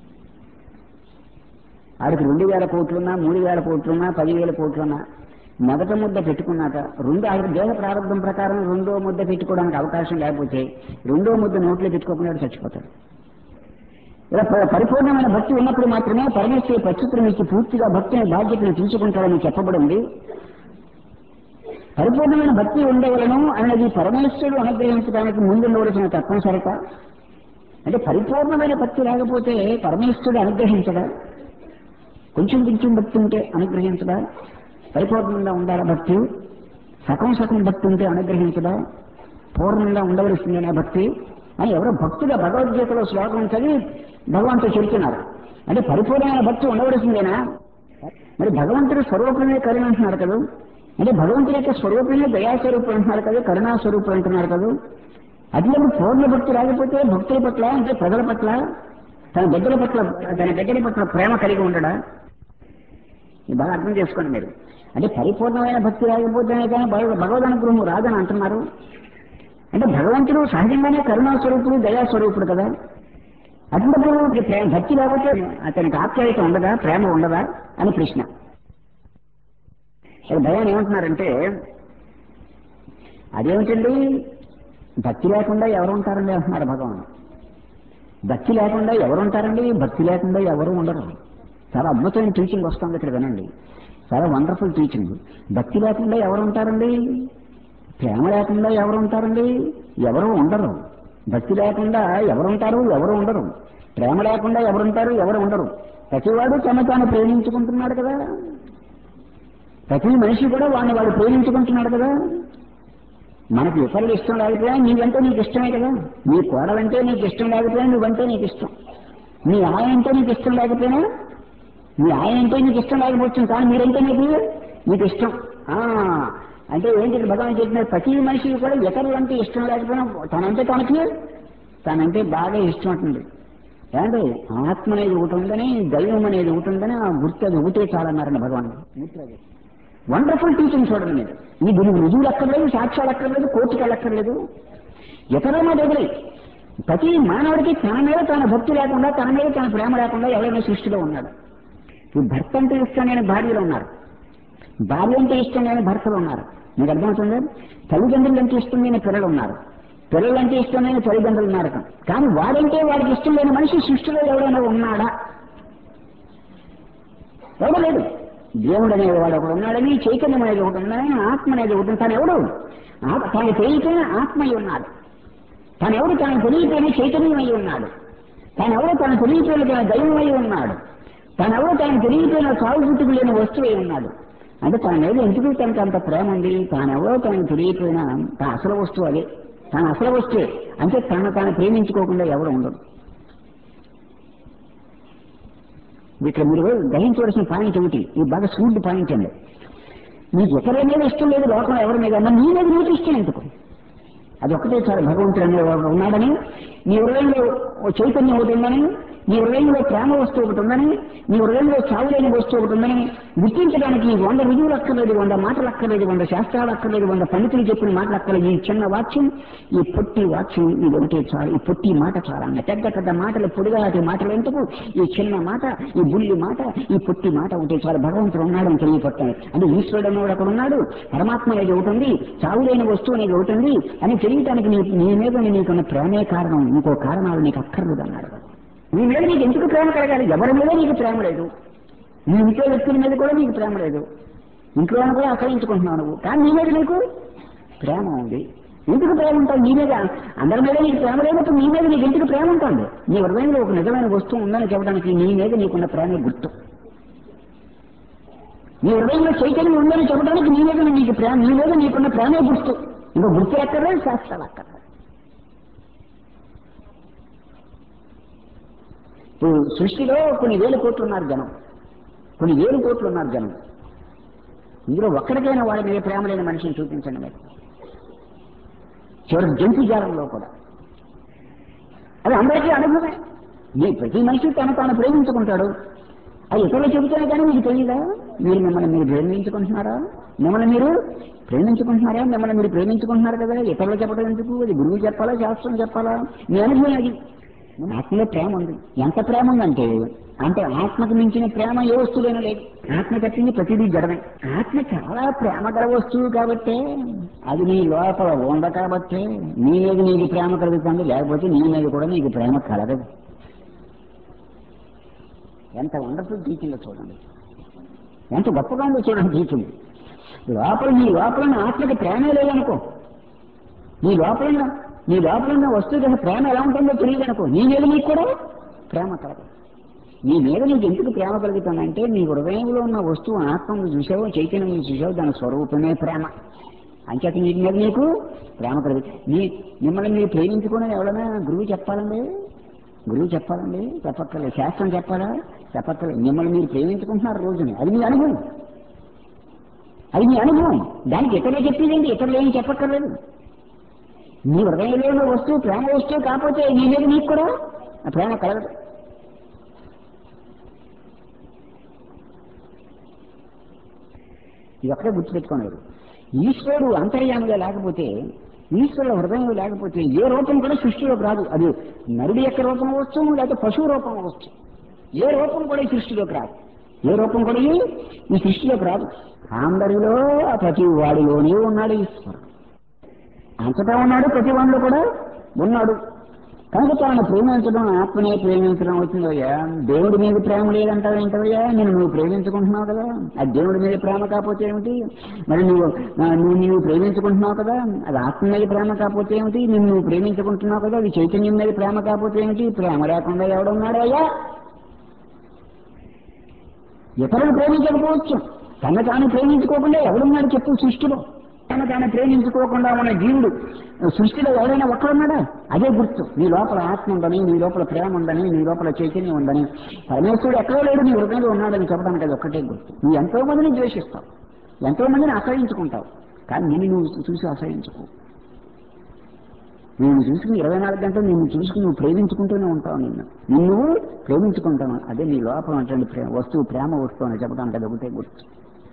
ఆడికి రెండు వేల కోట్లున్నా మూడు వేల కోట్లున్నా పదివేల కోట్లున్నా మొదట ముద్ద పెట్టుకున్నాక రెండు ఆయన దేహ ప్రారంభం ప్రకారం రెండో ముద్ద పెట్టుకోవడానికి అవకాశం లేకపోతే రెండో ముద్ద నోట్లో పెట్టుకోకుండా చచ్చిపోతాడు ఇలా ప- పరిపూర్ణమైన భక్తి ఉన్నప్పుడు మాత్రమే పరమేశ్వరి ప్రత్యుత్తరం ఇచ్చి పూర్తిగా భక్తిని బాధ్యతను తీసుకుంటాడని చెప్పబడింది పరిపూర్ణమైన భక్తి ఉండవలను అనేది పరమేశ్వరుడు అనుగ్రహించడానికి ముందు ఉండవలసిన తప్పనిసరిత అంటే పరిపూర్ణమైన భక్తి లేకపోతే పరమేశ్వరుడు అనుగ్రహించడా కొంచెం కొంచెం భక్తి ఉంటే అనుగ్రహించడా పరిపూర్ణంగా ఉండాలా భక్తి సగం సగం భక్తి ఉంటే అనుగ్రహించడా పూర్ణంగా ఉండవలసిందేనా భక్తి అని ఎవరో భక్తుగా భగవద్గీతలో శ్లోకం చదివి భగవంతుడు చెబుతున్నారు అంటే పరిపూర్ణమైన భక్తి ఉండవలసిందేనా మరి భగవంతుడు స్వరూపమే కరుణ అంటున్నారు కదా అంటే భగవంతుడి యొక్క స్వరూపమే దయాస్వరూపం అంటున్నారు కదా కరుణా స్వరూపం అంటున్నారు కదా అటువంటి పూర్ణ భక్తి లేకపోతే భక్తుల పట్ల అంటే ప్రజల పట్ల తన బిడ్డల పట్ల తన బిడ్డల పట్ల ప్రేమ కలిగి ఉండడా ఇది బాగా అర్థం చేసుకోండి మీరు అంటే పరిపూర్ణమైన భక్తి లేకపోతేనే కానీ భగవ- భగవద్ అనుగ్రహం రాదని అంటున్నారు అంటే భగవంతుడు సహజంగానే కరుణా స్వరూపుడు దయా స్వరూపుడు కదా అటువంటిప్పుడు ప్రేమ భక్తి లేకపోతే అతనికి ఆప్యాయత ఉండదా ప్రేమ ఉండదా అని ప్రశ్న ఇక్కడ భయం ఏమంటున్నారంటే అదేమిటండి భక్తి లేకుండా ఎవరు ఉంటారండి అంటున్నారు భగవాన్ భక్తి లేకుండా ఎవరు ఉంటారండి భక్తి లేకుండా ఎవరు ఉండరు చాలా అద్భుతమైన టీచింగ్ వస్తుంది ఇక్కడ వినండి చాలా వండర్ఫుల్ టీచింగ్ భక్తి లేకుండా ఎవరు ఉంటారండి ప్రేమ లేకుండా ఎవరు ఉంటారండి ఎవరు ఉండరు భక్తి లేకుండా ఎవరు ఉంటారు ఎవరు ఉండరు ప్రేమ లేకుండా ఎవరు ఉంటారు ఎవరు ఉండరు ప్రతివాడు తమ తాను ప్రేమించుకుంటున్నాడు కదా ప్రతి మనిషి కూడా వాడిని వాడు ప్రేమించుకుంటున్నాడు కదా మనకి ఇతరులు ఇష్టం లేకపోయినా నీవంటే నీకు ఇష్టమే కదా నీ కోడలంటే నీకు ఇష్టం లేకపోయినా నువ్వంటే నీకు ఇష్టం నీ ఆయన అంటే నీకు ఇష్టం లేకపోయినా నీ ఆయన అంటే నీకు ఇష్టం లేకపోవచ్చు కానీ మీరంటే నీకు నీకు ఇష్టం ఆ, అంటే ఏంటి ఇక్కడ భగవాన్ చెప్పినారు ప్రతి మనిషికి కూడా ఇతరులు అంటే ఇష్టం లేకపోయినా తనంటే తనకి తనంటే బాగా ఇష్టం ఉంటుంది ఏమంటే ఆత్మ అనేది ఒకటి ఉందని దైవం అనేది ఒకటి ఉందని ఆ గుర్తు అది ఒకటే చాలన్నారండి భగవాన్ వండర్ఫుల్ టీచింగ్ చూడండి మీరు ఈ దీనికి రుజువులు అక్కర్లేదు సాక్ష్యాలు అక్కర్లేదు కోర్టుకి వెళ్ళక్కర్లేదు ఇతరుల మాట వదిలే ప్రతి మానవుడికి తన మీద తన భక్తి లేకుండా తన మీద తన ప్రేమ లేకుండా ఎవరైనా సృష్టిలో ఉన్నాడు ఈ భర్త అంటే ఇష్టం లేని భార్యలు ఉన్నారు భార్య అంటే ఇష్టం లేని భర్తలు ఉన్నారు మీకు అర్థమవుతుంది తల్లిదండ్రులు అంటే ఇష్టం లేని పిల్లలు ఉన్నారు పిల్లలంటే ఇష్టం లేని తల్లిదండ్రులు ఉన్నారు కానీ వాడంటే వాడికి ఇష్టం లేని మనిషి సృష్టిలో ఎవరైనా ఉన్నాడా ఎవడు లేదు దేవుడు అనేది వాడు ఒకడు ఉన్నాడని చైతన్యం అనేది ఒకటి ఉందని ఆత్మ అనేది ఒకటి ఉంది. తాను ఎవడు ఆ- తాను తెలియపోయిన ఆత్మయ్య ఉన్నాడు తాను ఎవడు తాను తెలియపోయిన చైతన్యమై ఉన్నాడు తాను ఎవడు తాను తెలియపోయిన తన దైవమై ఉన్నాడు తాను ఎవడు తాను తెలియపోయిన సాగు పుట్టుకు లేని వస్తువై ఉన్నాడు అంటే తన మీద ఎందుకు తనకు అంత ప్రేమ ఉంది తానెవరో తనకు తెలియపోయినా తన అసలు వస్తువు అదే తన అసలు వస్తువే అంటే తను తాను ప్రేమించుకోకుండా ఎవడు ఉండడు ఇక్కడ మీరు గ్రహించవలసిన పాయింట్ ఒకటి ఇది బాగా సూడ్ పాయింట్ అండి నీకు ఇతరుల మీద ఇష్టం లేదు లోకం ఎవరి మీద అన్నా నీ మీద నీకు ఇష్టం ఎందుకు అది ఒకటే చాలు భగవంతుడు అనే వాడు ఉన్నాడని నీ హృదయంలో ఓ చైతన్యం ఒకటి ఉందని నీ హృదయంలో ప్రేమ వస్తువు ఒకటి ఉందని నీ హృదయంలో చావులేని వస్తువు ఒకటి ఉందని గుర్తించడానికి వంద రుజువులు అక్కర్లేదు వంద మాటలు అక్కర్లేదు వంద శాస్త్రాలు అక్కర్లేదు వంద పండితులు చెప్పిన మాటలు అక్కర్లేదు ఈ చిన్న వాక్యం ఈ పొట్టి వాక్యం ఇది ఒకటే చాలు ఈ పొట్టి మాట చాలా అన్న పెద్ద పెద్ద మాటలు పొడిగాటి మాటలు ఎందుకు ఈ చిన్న మాట ఈ బుల్లి మాట ఈ పొట్టి మాట ఒకటే చాలు భగవంతుడు ఉన్నాడని తెలియపడతాను అంటే ఈశ్వరుడు అనేవాడు అక్కడ ఉన్నాడు పరమాత్మ అనేది ఒకటి ఉంది చావులేని వస్తువు అనేది ఒకటి ఉంది అని తెలియటానికి నీ నీ మీద నీకున్న ప్రేమే కారణం ఇంకో కారణాలు నీకు అక్కర్లేదు అన్నాడు నీ మీద నీకు ఎందుకు ప్రేమ కలగాలి ఎవరి మీద నీకు ప్రేమ లేదు నీ ఇంట్లో వ్యక్తుల మీద కూడా నీకు ప్రేమ లేదు ఇంట్లో వాళ్ళని కూడా ఆశ్రయించుకుంటున్నావు నువ్వు కానీ నీ మీద నీకు ప్రేమ ఉంది ఎందుకు ప్రేమ ఉంటుంది నీ మీద అందరి మీద నీకు ప్రేమ లేనప్పుడు నీ మీద నీకు ఎందుకు ప్రేమ ఉంటుంది నీ హృదయంలో ఒక నిజమైన వస్తువు ఉందని చెప్పడానికి నీ మీద నీకున్న ప్రేమే గుర్తు నీ హృదయంలో చైతన్యం ఉందని చెప్పడానికి నీ మీద నీకు ప్రేమ నీ మీద నీకున్న ప్రేమే గుర్తు ఇంకా గుర్తు ఎక్కర్లేదు శాస్త్రాలు అక్కర్లేదు ఇప్పుడు సృష్టిలో కొన్ని వేల కోట్లు ఉన్నారు జనం కొన్ని వేలు కోట్లు ఉన్నారు జనం ఇందులో ఒక్కడికైనా వాడి మీద ప్రేమ లేని మనిషిని చూపించండి మీరు చివరికి జంతు జాలంలో కూడా అది అందరికీ అనుభవమే మీ ప్రతి మనిషి తను తాను ప్రేమించుకుంటాడు అది ఇతరులు చెబుతానే కానీ మీకు తెలియదా మీరు మిమ్మల్ని మీరు ప్రేమించుకుంటున్నారా మిమ్మల్ని మీరు ప్రేమించుకుంటున్నారా మిమ్మల్ని మీరు ప్రేమించుకుంటున్నారు కదా ఇతరులు చెప్పడం ఎందుకు అది గురువు చెప్పాలా శాస్త్రం చెప్పాలా మీ అనుభవం అది ఆత్మలో ప్రేమ ఉంది ఎంత ప్రేమ ఉందంటే అంటే ఆత్మకు మించిన ప్రేమ ఏ వస్తువులైనా లేదు ఆత్మ తప్పింది ప్రతిదీ జడమే ఆత్మ చాలా ప్రేమ గల వస్తువు కాబట్టి అది నీ లోపల ఉంద కాబట్టి నీ మీద నీకు ప్రేమ కలుగుతుంది లేకపోతే నీ మీద కూడా నీకు ప్రేమ కలగదు ఎంత వండర్ఫుల్ టీచింగ్ చూడండి ఎంత గొప్పగా ఉందో చూడండి టీచింగ్ లోపల నీ లోపల ఉన్న ఆత్మకి ప్రేమే లేదనుకో నీ లోపల ఉన్న నీ లోపల ఉన్న వస్తువు కదా ప్రేమ ఎలా ఉంటుందో తెలియదు అనుకో నీ మీద నీకు కూడా ప్రేమ కలగదు నీ మీద నీకు ఎందుకు ప్రేమ కలుగుతుందంటే నీ హృదయంలో ఉన్న వస్తువు ఆత్మను చూసావో చైతన్యం చూసావో దాని స్వరూపమే ప్రేమ అంచేత నీ మీద నీకు ప్రేమ కలుగుతుంది నీ మిమ్మల్ని మీరు ప్రేమించుకుని ఎవరైనా గురువు చెప్పాలండి గురువు చెప్పాలండి చెప్పక్కర్లేదు శాస్త్రం చెప్పాలా చెప్పక్కర్లేదు మిమ్మల్ని మీరు ప్రేమించుకుంటున్నారు రోజుని అది మీ అనుభవం అది మీ అనుభవం దానికి ఇతరులు చెప్పేదేంటి ఇతరులు ఏం చెప్పక్కర్లేదు నీ హృదయంలో ఉన్న వస్తువు ప్రేమ వస్తువు కాకపోతే నీ మీద నీకు కూడా ఆ ప్రేమ కలగదు ఇది ఒక్కడే గుర్తుపెట్టుకోలేదు ఈశ్వరుడు అంతర్యామిగా లేకపోతే ఈశ్వరుడు హృదయంలో లేకపోతే ఏ రూపం కూడా సృష్టిలోకి రాదు అది నరుడి యొక్క రూపం అవ్వచ్చు లేకపోతే పశువు రూపం అవ్వచ్చు ఏ రూపం కూడా ఈ సృష్టిలోకి రాదు ఏ రూపం కూడా ఈ ఈ సృష్టిలోకి రాదు అందరిలో ఆ ప్రతి వాడిలోనే ఉన్నాడు ఈశ్వరుడు అంతటా ఉన్నాడు ప్రతి వాడిలో కూడా ఉన్నాడు కనుక తాను ప్రేమించడం ఆత్మనే ప్రేమించడం అవుతుందయ్యా దేవుడి మీద ప్రేమ లేదంటావు ఏంటవయ్యా నేను నువ్వు ప్రేమించుకుంటున్నావు కదా అది దేవుడి మీద ప్రేమ కాకపోతే ఏమిటి మరి నువ్వు ఆ, నువ్వు నీవు ప్రేమించుకుంటున్నావు కదా అది ఆత్మ మీద ప్రేమ కాకపోతే ఏమిటి నిన్ను నువ్వు ప్రేమించుకుంటున్నావు కదా అది చైతన్యం మీద ప్రేమ కాకపోతే ఏమిటి ప్రేమ లేకుండా ఎవడున్నాడు అయ్యా ఇతరులు ప్రేమించకపోవచ్చు తన తాను ప్రేమించుకోకుండా ఎవడున్నాడు చెప్పు సృష్టిలో తన తాను ప్రేమించుకోకుండా ఉన్న జీవుడు సృష్టిలో ఎవరైనా ఒక్కడున్నాడా అదే గుర్తు నీ లోపల ఆత్మ ఉందని నీ లోపల ప్రేమ ఉందని నీ లోపల చైతన్యం ఉందని పరమేశ్వరుడు ఎక్కడో లేడు నీ హృదయంలో ఉన్నాడని చెప్పడానికి అది ఒక్కటే గుర్తు నువ్వు ఎంతో మందిని ద్వేషిస్తావు ఎంతో మందిని ఆశ్రయించుకుంటావు కానీ నిన్ను నువ్వు చూసి అసహించుకో నేను చూసుకుని ఇరవై నాలుగు గంటలు నిన్ను చూసుకుని నువ్వు ప్రేమించుకుంటూనే ఉంటావు నిన్ను నిన్ను నువ్వు ప్రేమించుకుంటావు అదే నీ లోపల ఉన్నటువంటి ప్రేమ వస్తువు ప్రేమ వస్తువు అని చెప్పడానికి అది ఒకటే గుర్తు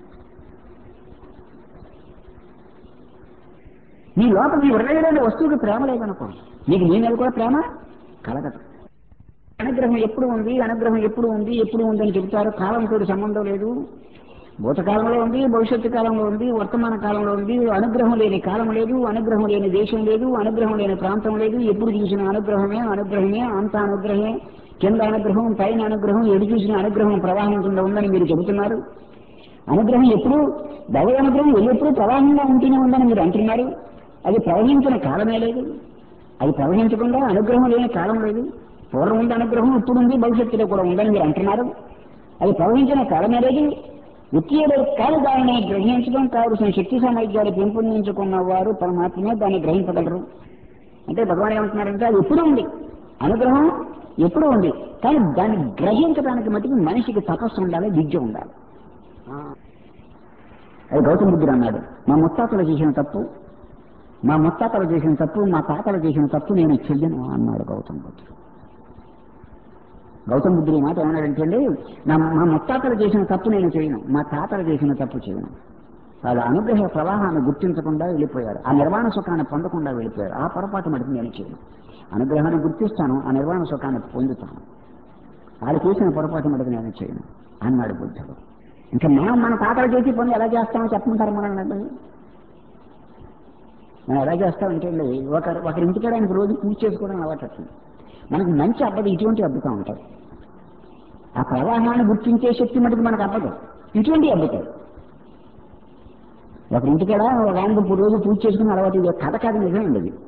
నీ లోపల నీ హృదయంలోని వస్తువుకి ప్రేమ లేదనుకో నీకు నీ మీద కూడా ప్రేమ కలగదు అనుగ్రహం ఎప్పుడు ఉంది అనుగ్రహం ఎప్పుడు ఉంది ఎప్పుడు ఉంది అని చెబుతారు కాలంతో సంబంధం లేదు భూతకాలంలో ఉంది భవిష్యత్తు కాలంలో ఉంది వర్తమాన కాలంలో ఉంది అనుగ్రహం లేని కాలం లేదు అనుగ్రహం లేని దేశం లేదు అనుగ్రహం లేని ప్రాంతం లేదు ఎప్పుడు చూసిన అనుగ్రహమే అనుగ్రహమే అంత అనుగ్రహమే కింద అనుగ్రహం పైన అనుగ్రహం ఎడు చూసిన అనుగ్రహం ప్రవాహించకుండా ఉందని మీరు చెబుతున్నారు అనుగ్రహం ఎప్పుడు దైవ అనుగ్రహం ఎల్లప్పుడూ ప్రవాహంగా ఉంటూనే ఉందని మీరు అంటున్నారు అది ప్రవహించిన కాలమే లేదు అది ప్రవహించకుండా అనుగ్రహం లేని కాలం లేదు పూర్వం ఉంది అనుగ్రహం ఇప్పుడు ఉంది భవిష్యత్తులో కూడా ఉందని మీరు అంటున్నారు అది ప్రవహించిన కాలమే లేదు ఉత్తీయుడు కాదు దానిని గ్రహించడం కావలసిన శక్తి సామర్థ్యాలు పెంపొందించుకున్న వారు పరమాత్మే దాన్ని గ్రహించగలరు అంటే భగవాన్ ఏమంటున్నారంటే అది ఎప్పుడు ఉంది అనుగ్రహం ఎప్పుడు ఉంది కానీ దాన్ని గ్రహించడానికి మటుకు మనిషికి తపస్సు ఉండాలి విద్య ఉండాలి అది గౌతమ బుద్ధుడు అన్నాడు మా ముత్తాతలు చేసిన తప్పు మా ముత్తాతలు చేసిన తప్పు మా తాతలు చేసిన తప్పు నేను చెయ్యను అన్నాడు గౌతమ బుద్ధుడు గౌతమ బుద్ధుడు ఈ మాట ఏమన్నాడంటే అండి నా మా ముత్తాతలు చేసిన తప్పు నేను చేయను మా తాతలు చేసిన తప్పు చేయను వాళ్ళ అనుగ్రహ ప్రవాహాన్ని గుర్తించకుండా వెళ్ళిపోయారు ఆ నిర్వాణ సుఖాన్ని పొందకుండా వెళ్ళిపోయారు ఆ పొరపాటు మటుకు నేను చేయను అనుగ్రహాన్ని గుర్తిస్తాను ఆ నిర్వాణ సుఖాన్ని పొందుతాను వాళ్ళు చేసిన పొరపాటు మటుకు నేను చేయను అన్నాడు బుద్ధుడు ఇంకా మనం మన తాతలు చేసి పనులు ఎలా చేస్తామో చెప్పమంటారు మనం మనం ఎలా చేస్తామంటే అండి ఒకరు ఒకరి ఇంటికాడ ఆయనకు రోజు పూజ చేసుకోవడం అలవాటు మనకు మంచి అబ్బది ఇటువంటి అబ్బుతా ఉంటాయి ఆ ప్రవాహాన్ని గుర్తించే శక్తి మటుకు మనకు అబ్బదు ఇటువంటి అబ్బుతాయి ఒకరి ఇంటికాడ ఒక ఆయన రోజు పూజ చేసుకుని అలవాటు ఇది కథ కాదు నిజమండి అది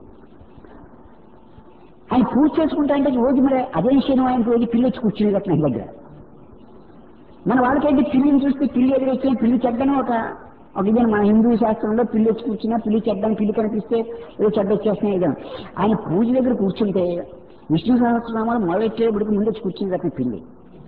ఆయన పూజ చేసుకుంటా అంటే రోజు మరి అదే విషయం ఆయనకు రోజు పిల్లి వచ్చి కూర్చుని కట్టిన ఆయన దగ్గర మన వాళ్ళకైతే పిల్లిని చూస్తే పిల్లి ఎదురొచ్చిన పిల్లి చెడ్డను ఒక ఒక ఇదే మన హిందూ శాస్త్రంలో పిల్లి వచ్చి కూర్చున్నా పిల్లి చెడ్డని పిల్లి కనిపిస్తే ఏదో చెడ్డ వచ్చేస్తున్నాయి ఇదే ఆయన పూజ దగ్గర కూర్చుంటే విష్ణు సహస్రనామాలు మొదలెట్టేపటికి ముందు వచ్చి కూర్చుని కట్టిన పిల్లి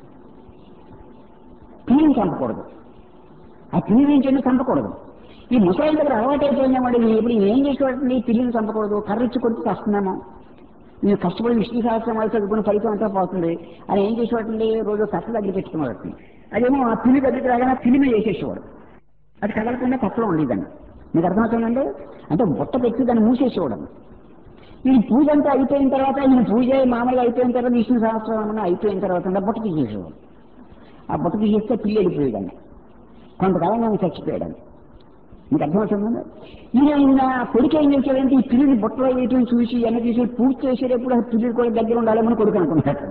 పిల్లిని చంపకూడదు ఆ పిల్లిని ఏం చేయండి చంపకూడదు ఈ ముసలి దగ్గర అలవాటు అయిపోయినామండి ఇప్పుడు ఏం చేసేవాడండి పిల్లిని చంపకూడదు కర్రిచ్చి కొట్టి వస్తున్నాము నేను కష్టపడి విష్ణు సహస్రనామాలు చదువుకున్న ఫలితం అంతా పోతుంది అని ఏం చేసేవాడండి రోజు కట్ట దగ్గర పెట్టుకునేవాడు అదేమో ఆ పిల్లి దగ్గరికి రాగానే పిల్లిని వేసేసేవాడు అది కదలకుండా కట్టలో ఉండేదాన్ని మీకు అర్థమవుతుందండి అంటే బుట్ట పెట్టి దాన్ని మూసేసేవాడు ఈ పూజ అంతా అయిపోయిన తర్వాత ఈయన పూజ మామూలుగా అయిపోయిన తర్వాత విష్ణు సహస్రనామం అయిపోయిన తర్వాత బుట్ట తీసేసేవాడు ఆ బుట్ట తీసేస్తే పిల్లి వెళ్ళిపోయేదాన్ని కొంతకాలం నేను చచ్చిపోయాడు మీకు అర్థమవుతుందండి ఈయన ఈయన కొడుకు ఏం చేశాడంటే ఈ పిల్లిని బుట్టలో వేయటం చూసి ఎన్న చూసి పూజ చేసేటప్పుడు ఆ పిల్లి కూడా దగ్గర ఉండాలని కొడుకు అనుకుంటాడు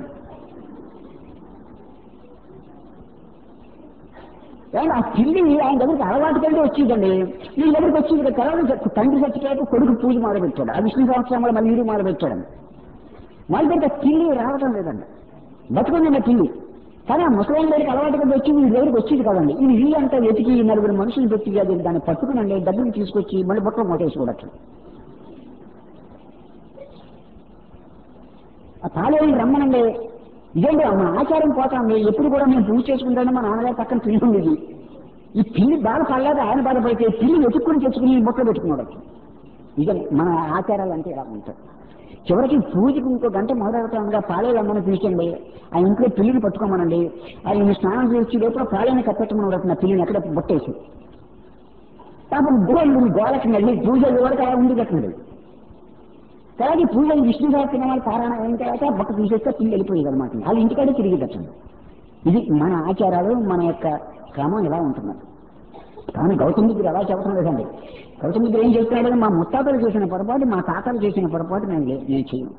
కానీ ఆ పిల్లి ఆయన దగ్గరికి అలవాటు కంటే వచ్చిందండి వీళ్ళ దగ్గరికి వచ్చింది తర్వాత తండ్రి చచ్చిపోయాక కొడుకు పూజ మొదలుపెట్టాడు ఆ విష్ణు సంవత్సరం మళ్ళీ వీడు మొదలుపెట్టాడు వాళ్ళ దగ్గర పిల్లి రావటం లేదండి బతుకుందండి పిల్లి కానీ ఆ ముసలాం దగ్గరికి అలవాటు కింద వచ్చి వీళ్ళ దగ్గరికి వచ్చింది కదండి ఈ వీళ్ళు అంతా వెతికి ఈ నలుగురు మనుషులు పెట్టి అది దాన్ని పట్టుకునండి దగ్గరికి తీసుకొచ్చి మళ్ళీ బుట్టలు మూటేసుకోవడచ్చు ఆ తాళేళ్ళు రమ్మనండి ఇదేంటి మన ఆచారం పోతాండి ఎప్పుడు కూడా మేము పూజ చేసుకుంటాను మా నాన్నగారు పక్కన పిల్లి ఉండేది ఈ పిల్లి బాధపడలేక ఆయన బాధపడితే పిల్లి వెతుక్కుని తెచ్చుకుని బుట్టలు పెట్టుకున్నాడు ఇదే మన ఆచారాలు అంటే ఇలా ఉంటాయి చివరికి పూజకి ఇంకో గంట మొదలవుతాంగా పాలే రమ్మని పిలిచండి ఆ ఇంట్లో పిల్లిని పట్టుకోమనండి ఆయన స్నానం చేసి లోపల పాలైన కప్పెట్టమని నా పిల్లిని ఎక్కడ బుట్టేసి పాపం గోళ్ళు గోడకి వెళ్ళి పూజ వరకు అలా ఉంది కట్టండి తర్వాత పూజ విష్ణు సహస్రనామాలు పారాయణ అయిన తర్వాత బట్ట తీసేస్తే పిల్లి వెళ్ళిపోయేది అనమాట వాళ్ళ ఇంటికాడే తిరిగి కట్టండి ఇది మన ఆచారాలు మన యొక్క క్రమం ఇలా ఉంటుంది కానీ గౌతమ బుద్ధుడు అలా చెప్పడం లేదండి గౌతమ బుద్ధుడు ఏం చెప్తున్నాడు మా ముత్తాతలు చేసిన పొరపాటు మా తాతలు చేసిన పొరపాటు నేను లే- నేను చేయను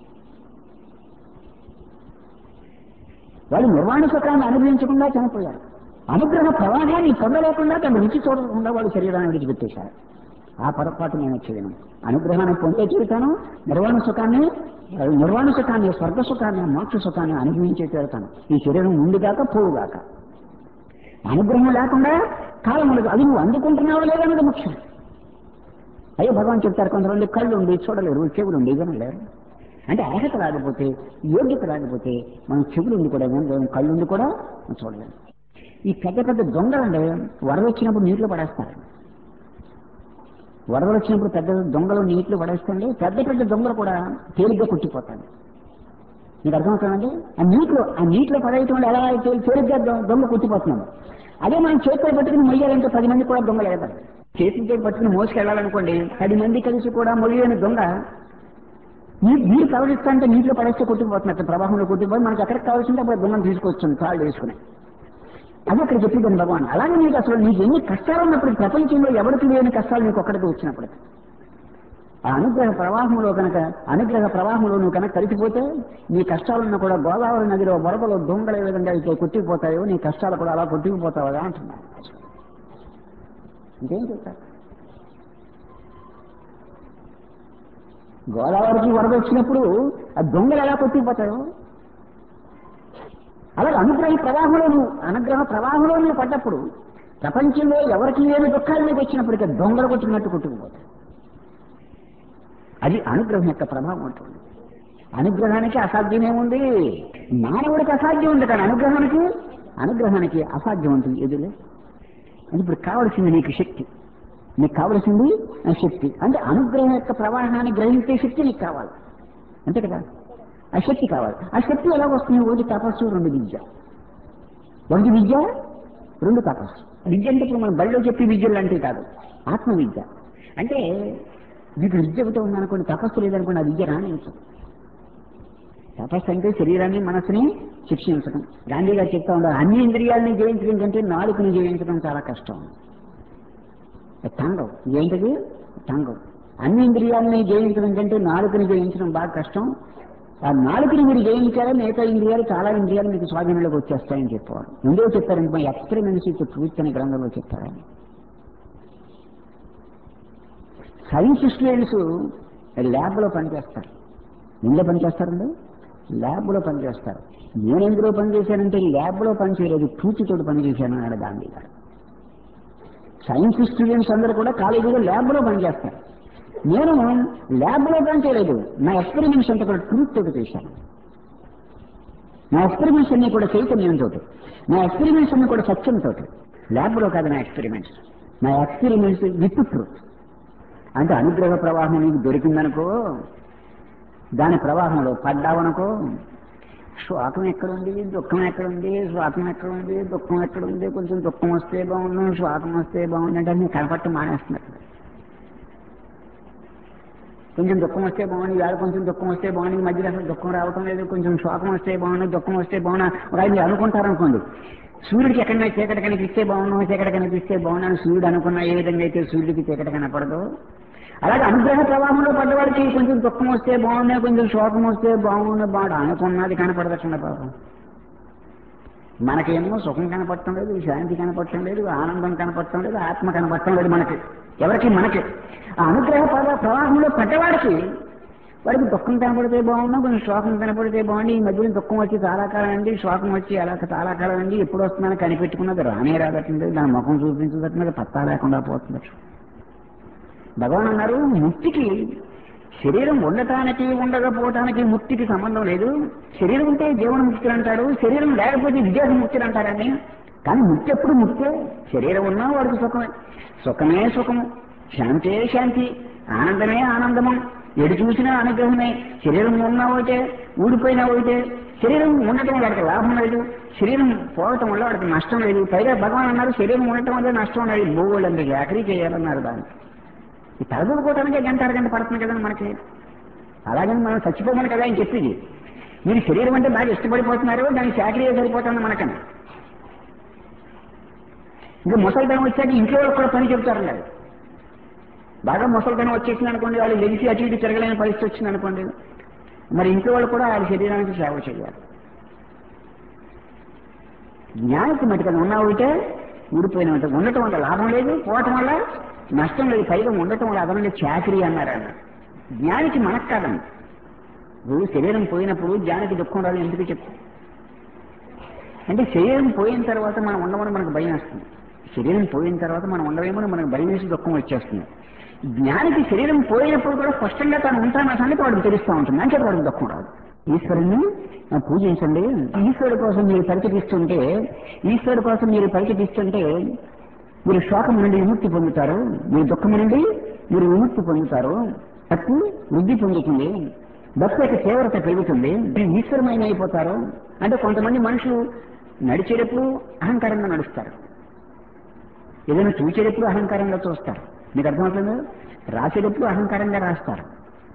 వాళ్ళు నిర్వాణ సుఖాన్ని అనుభవించకుండా చనిపోయారు అనుగ్రహ ప్రవాహాన్ని పొందలేకుండా తన రుచి చూడకుండా వాళ్ళు శరీరాన్ని విడిచిపెట్టేశారు ఆ పొరపాటు నేను చేయను అనుగ్రహాన్ని పొందే తీరుతాను నిర్వాణ సుఖాన్ని నిర్వాణ సుఖాన్ని స్వర్గ సుఖాన్ని మోక్ష సుఖాన్ని అనుభవించే తీరుతాను ఈ శరీరం ఉండిగాక పోవుగాక అనుగ్రహం లేకుండా కాలం ఉండదు అది నువ్వు అందుకుంటున్నావో లేదన్నది ముఖ్యం అయ్యో భగవాన్ చెప్తారు కొంతమంది కళ్ళు ఉండి చూడలేరు చెవులు ఉండి వినలేరు అంటే అర్హత రాకపోతే యోగ్యత రాకపోతే మనం చెవులు ఉండి కూడా వినలేము కళ్ళు ఉండి కూడా మనం చూడలేము ఈ పెద్ద పెద్ద దొంగలండి వరద వచ్చినప్పుడు నీటిలో పడేస్తారు వరదలు వచ్చినప్పుడు పెద్ద దొంగలు నీటిలో పడేస్తుంది పెద్ద పెద్ద దొంగలు కూడా తేలిగ్గా కొట్టిపోతాయి మీకు అర్థమవుతుందండి ఆ నీటిలో ఆ నీటిలో పడేయటం వల్ల ఎలా అయితే తేలిగ్గా దొ- దొంగ కొట్టిపోతున్నాడు అదే మనం చేతితో పట్టుకుని మొయ్యాలంటే పది మంది కూడా దొంగలు వెళ్తారు చేతితో పట్టుకుని మోసుకెళ్ళాలనుకోండి పది మంది కలిసి కూడా మొయ్యని దొంగ నీ నీరు ప్రవహిస్తా అంటే నీటిలో పడేస్తే కొట్టుకుపోతున్నట్టు ప్రవాహంలో కొట్టుకుపోయి మనకి ఎక్కడికి కావాల్సింటే అప్పుడు దొంగను తీసుకొచ్చాను కాళ్ళు వేసుకుని అది అక్కడ చెప్పేదాన్ని భగవాన్ అలాగే నీకు అసలు నీకు ఎన్ని కష్టాలు ఉన్నప్పుడు ప్రపంచంలో ఎవరికి లేని కష్టాలు నీకు ఒక్కడికి వచ్చినప్పుడు ఆ అనుగ్రహ ప్రవాహంలో కనుక అనుగ్రహ ప్రవాహంలో నువ్వు కనుక కలిసిపోతే నీ కష్టాలున్నా కూడా గోదావరి నదిలో వరదలు దొంగలు ఏ విధంగా అయితే కొట్టుకుపోతాయో నీ కష్టాలు కూడా అలా కొట్టుకుపోతావా అంటున్నాను ఇంకేం చెప్తారు గోదావరికి వరద వచ్చినప్పుడు ఆ దొంగలు ఎలా కొట్టుకుపోతాయో అలాగే అనుగ్రహ ప్రవాహంలో నువ్వు అనుగ్రహ ప్రవాహంలో నువ్వు పడ్డప్పుడు ప్రపంచంలో ఎవరికి లేని దుఃఖాలు నీకు వచ్చినప్పటికీ దొంగలు కొట్టుకున్నట్టు కొట్టుకుపోతాయి అది అనుగ్రహం యొక్క ప్రభావం ఉంటుంది అనుగ్రహానికి అసాధ్యమేముంది మానవుడికి అసాధ్యం ఉంది కానీ అనుగ్రహానికి అనుగ్రహానికి అసాధ్యం ఉంటుంది ఎదురు అది ఇప్పుడు కావలసింది నీకు శక్తి నీకు కావలసింది ఆ శక్తి అంటే అనుగ్రహం యొక్క ప్రవాహాన్ని గ్రహించే శక్తి నీకు కావాలి అంతే కదా ఆ శక్తి కావాలి ఆ శక్తి ఎలా వస్తుంది ఒకటి తపస్సు రెండు విద్య ఒకటి విద్య రెండు తపస్సు విద్య అంటే ఇప్పుడు మనం బడిలో చెప్పే విద్యలు అంటే కాదు ఆత్మ విద్య అంటే మీకు విద్య ఒకటి ఉందనుకోండి తపస్సు లేదనుకోండి ఆ విద్య రాణించదు తపస్సు అంటే శరీరాన్ని మనసుని శిక్షించడం గాంధీ గారు చెప్తా ఉండాలి అన్ని ఇంద్రియాలని జయించడం కంటే నాలుకని జయించడం చాలా కష్టం టాంగం ఏంటది టాంగం అన్ని ఇంద్రియాలని జయించడం కంటే నాలుకని జయించడం బాగా కష్టం ఆ నాలుకని మీరు జయించారా మిగతా ఇంద్రియాలు చాలా ఇంద్రియాలు మీకు స్వాధీనంలోకి వచ్చేస్తాయని చెప్పేవాడు ముందే చెప్పారంటే మా ఎక్స్పెరిమెంట్స్ ఇచ్చే ట్రూత్ అనే గ్రంథంలో చెప్పారు సైన్స్ స్టూడెంట్స్ ల్యాబ్లో పనిచేస్తారు ఎందులో పనిచేస్తారండి ల్యాబ్లో పనిచేస్తారు నేను ఎందులో పనిచేశానంటే ల్యాబ్లో పనిచేయలేదు పూచితోటి పనిచేశాను అన్నాడు గాంధీ గారు సైన్స్ స్టూడెంట్స్ అందరూ కూడా కాలేజీలో ల్యాబ్లో పనిచేస్తారు నేను ల్యాబ్లో పనిచేయలేదు నా ఎక్స్పెరిమెంట్స్ అంతా కూడా ట్రూత్ తోటి చేశాను నా ఎక్స్పెరిమెంట్స్ అన్ని కూడా చైతన్యంతో నా ఎక్స్పెరిమెంట్స్ అన్ని కూడా సత్యంతో ల్యాబ్లో కాదు నా ఎక్స్పెరిమెంట్స్ నా ఎక్స్పెరిమెంట్స్ విత్ ట్రూత్ అంటే అనుగ్రహ ప్రవాహం నీకు దొరికిందనుకో దాని ప్రవాహంలో పడ్డావనుకో శ్వాకం ఎక్కడుంది దుఃఖం ఎక్కడుంది శ్వాకం ఎక్కడుంది దుఃఖం ఎక్కడుంది కొంచెం దుఃఖం వస్తే బాగుండు శ్వాకం వస్తే బాగుంది అంటే అన్ని కనపట్టి మానేస్తున్నారు కొంచెం దుఃఖం వస్తే బాగుంది ఇవాళ కొంచెం దుఃఖం వస్తే బాగుంది ఈ మధ్యలో అసలు దుఃఖం రావటం లేదు కొంచెం శోకం వస్తే బాగుంది దుఃఖం వస్తే బాగున్నా ఒక మీరు అనుకుంటారనుకోండి సూర్యుడికి ఎక్కడైనా చీకటి కనిపిస్తే బాగున్నాం చీకటి కనిపిస్తే బాగున్నాను సూర్యుడు అనుకున్న ఏ విధంగా అయితే సూర్యుడికి చీకటి కనపడదు అలాగే అనుగ్రహ ప్రవాహంలో పడ్డవాడికి కొంచెం దుఃఖం వస్తే బాగుండే కొంచెం శోకం వస్తే బాగుండే బాడు అనుకున్నది కనపడదటండి పాపం మనకేమో సుఖం కనపడటం లేదు శాంతి కనపడటం లేదు ఆనందం కనపడటం లేదు ఆత్మ కనపడటం లేదు మనకి ఎవరికి మనకి ఆ అనుగ్రహ ప్రవా- ప్రవాహంలో పడ్డవాడికి వాడికి దుఃఖం కనపడితే బాగున్నా కొంచెం శోకం కనపడితే బాగుండి ఈ మధ్యన దుఃఖం వచ్చి చాలా కాలం అండి శోకం వచ్చి అలా చాలా కాలం అండి ఎప్పుడు వస్తుందని కనిపెట్టుకున్నది రానే రాదట్లేదు దాని ముఖం చూపించదట్లేదు పత్తా లేకుండా పోతుంది భగవాన్ అన్నారు ముక్తికి శరీరం ఉండటానికి ఉండకపోవటానికి ముక్తికి సంబంధం లేదు శరీరం ఉంటే జీవన ముక్తులు అంటాడు శరీరం లేకపోతే విదేశ ముక్తులు అంటారని కానీ ముక్తి ఎప్పుడు ముక్తే శరీరం ఉన్నా వాడికి సుఖమే సుఖమే సుఖము శాంతే శాంతి ఆనందమే ఆనందము ఎడు చూసినా అనుగ్రహమే శరీరం ఉన్నా ఒకటే ఊడిపోయినా ఒకటే శరీరం ఉండటం వల్ల వాడికి లాభం లేదు శరీరం పోవటం వల్ల వాడికి నష్టం లేదు పైగా భగవాన్ అన్నారు శరీరం ఉండటం వల్ల నష్టం లేదు భూగోళం అంత జాకరీ చేయాలన్నారు దాన్ని ఈ తలదూరుకోవటానికే గంట అరగంట పడుతుంది కదండి మనకి అలాగని మనం చచ్చిపోమని కదా ఆయన చెప్పింది మీరు శరీరం అంటే బాగా ఇష్టపడిపోతున్నారు దానికి చాకరీ సరిపోతుంది మనకని ఇంకా ముసలితనం వచ్చాక ఇంట్లో వాళ్ళకి కూడా పని చెప్తారు అది బాగా ముసలితనం వచ్చేసింది అనుకోండి వాళ్ళు లెగిసి అటు ఇటు తిరగలేని పరిస్థితి వచ్చింది అనుకోండి మరి ఇంట్లో వాళ్ళు కూడా వాళ్ళ శరీరానికి సేవ చేయాలి జ్ఞానికి మటుకని ఉన్నా ఒకటే ఊడిపోయిన ఉంటే ఉండటం వల్ల లాభం లేదు పోవటం వల్ల నష్టం లేదు పైగా ఉండటం వల్ల అదనంగా చాకరీ అన్నారు అన్న జ్ఞానికి మనకు కాదండి ఇప్పుడు శరీరం పోయినప్పుడు జ్ఞానికి దుఃఖం రాదు ఎందుకు చెప్తాం అంటే శరీరం పోయిన తర్వాత మనం ఉండమని మనకు భయం వస్తుంది శరీరం పోయిన తర్వాత మనం ఉండవేమని మనకు భయం వేసి దుఃఖం వచ్చేస్తుంది జ్ఞానికి శరీరం పోయినప్పుడు కూడా స్పష్టంగా తాను ఉంటాన సంగతి వాడికి తెలుస్తూ ఉంటుంది అంటే వాడికి దుఃఖం రాదు ఈశ్వరుని ఆ, పూజించండి ఈశ్వరుడు కోసం మీరు పరిచపిస్తుంటే ఈశ్వరుడు కోసం మీరు పరిచపిస్తుంటే మీరు శోకం నుండి విముక్తి పొందుతారు మీరు దుఃఖం నుండి మీరు విముక్తి పొందుతారు భక్తి వృద్ధి పొందుతుంది భక్తి యొక్క తీవ్రత పెరుగుతుంది మీరు ఈశ్వరమైన అయిపోతారు అంటే కొంతమంది మనుషులు నడిచేటప్పుడు అహంకారంగా నడుస్తారు ఏదైనా చూసేటప్పుడు అహంకారంగా చూస్తారు మీకు అర్థమవుతుంది రాసేటప్పుడు అహంకారంగా రాస్తారు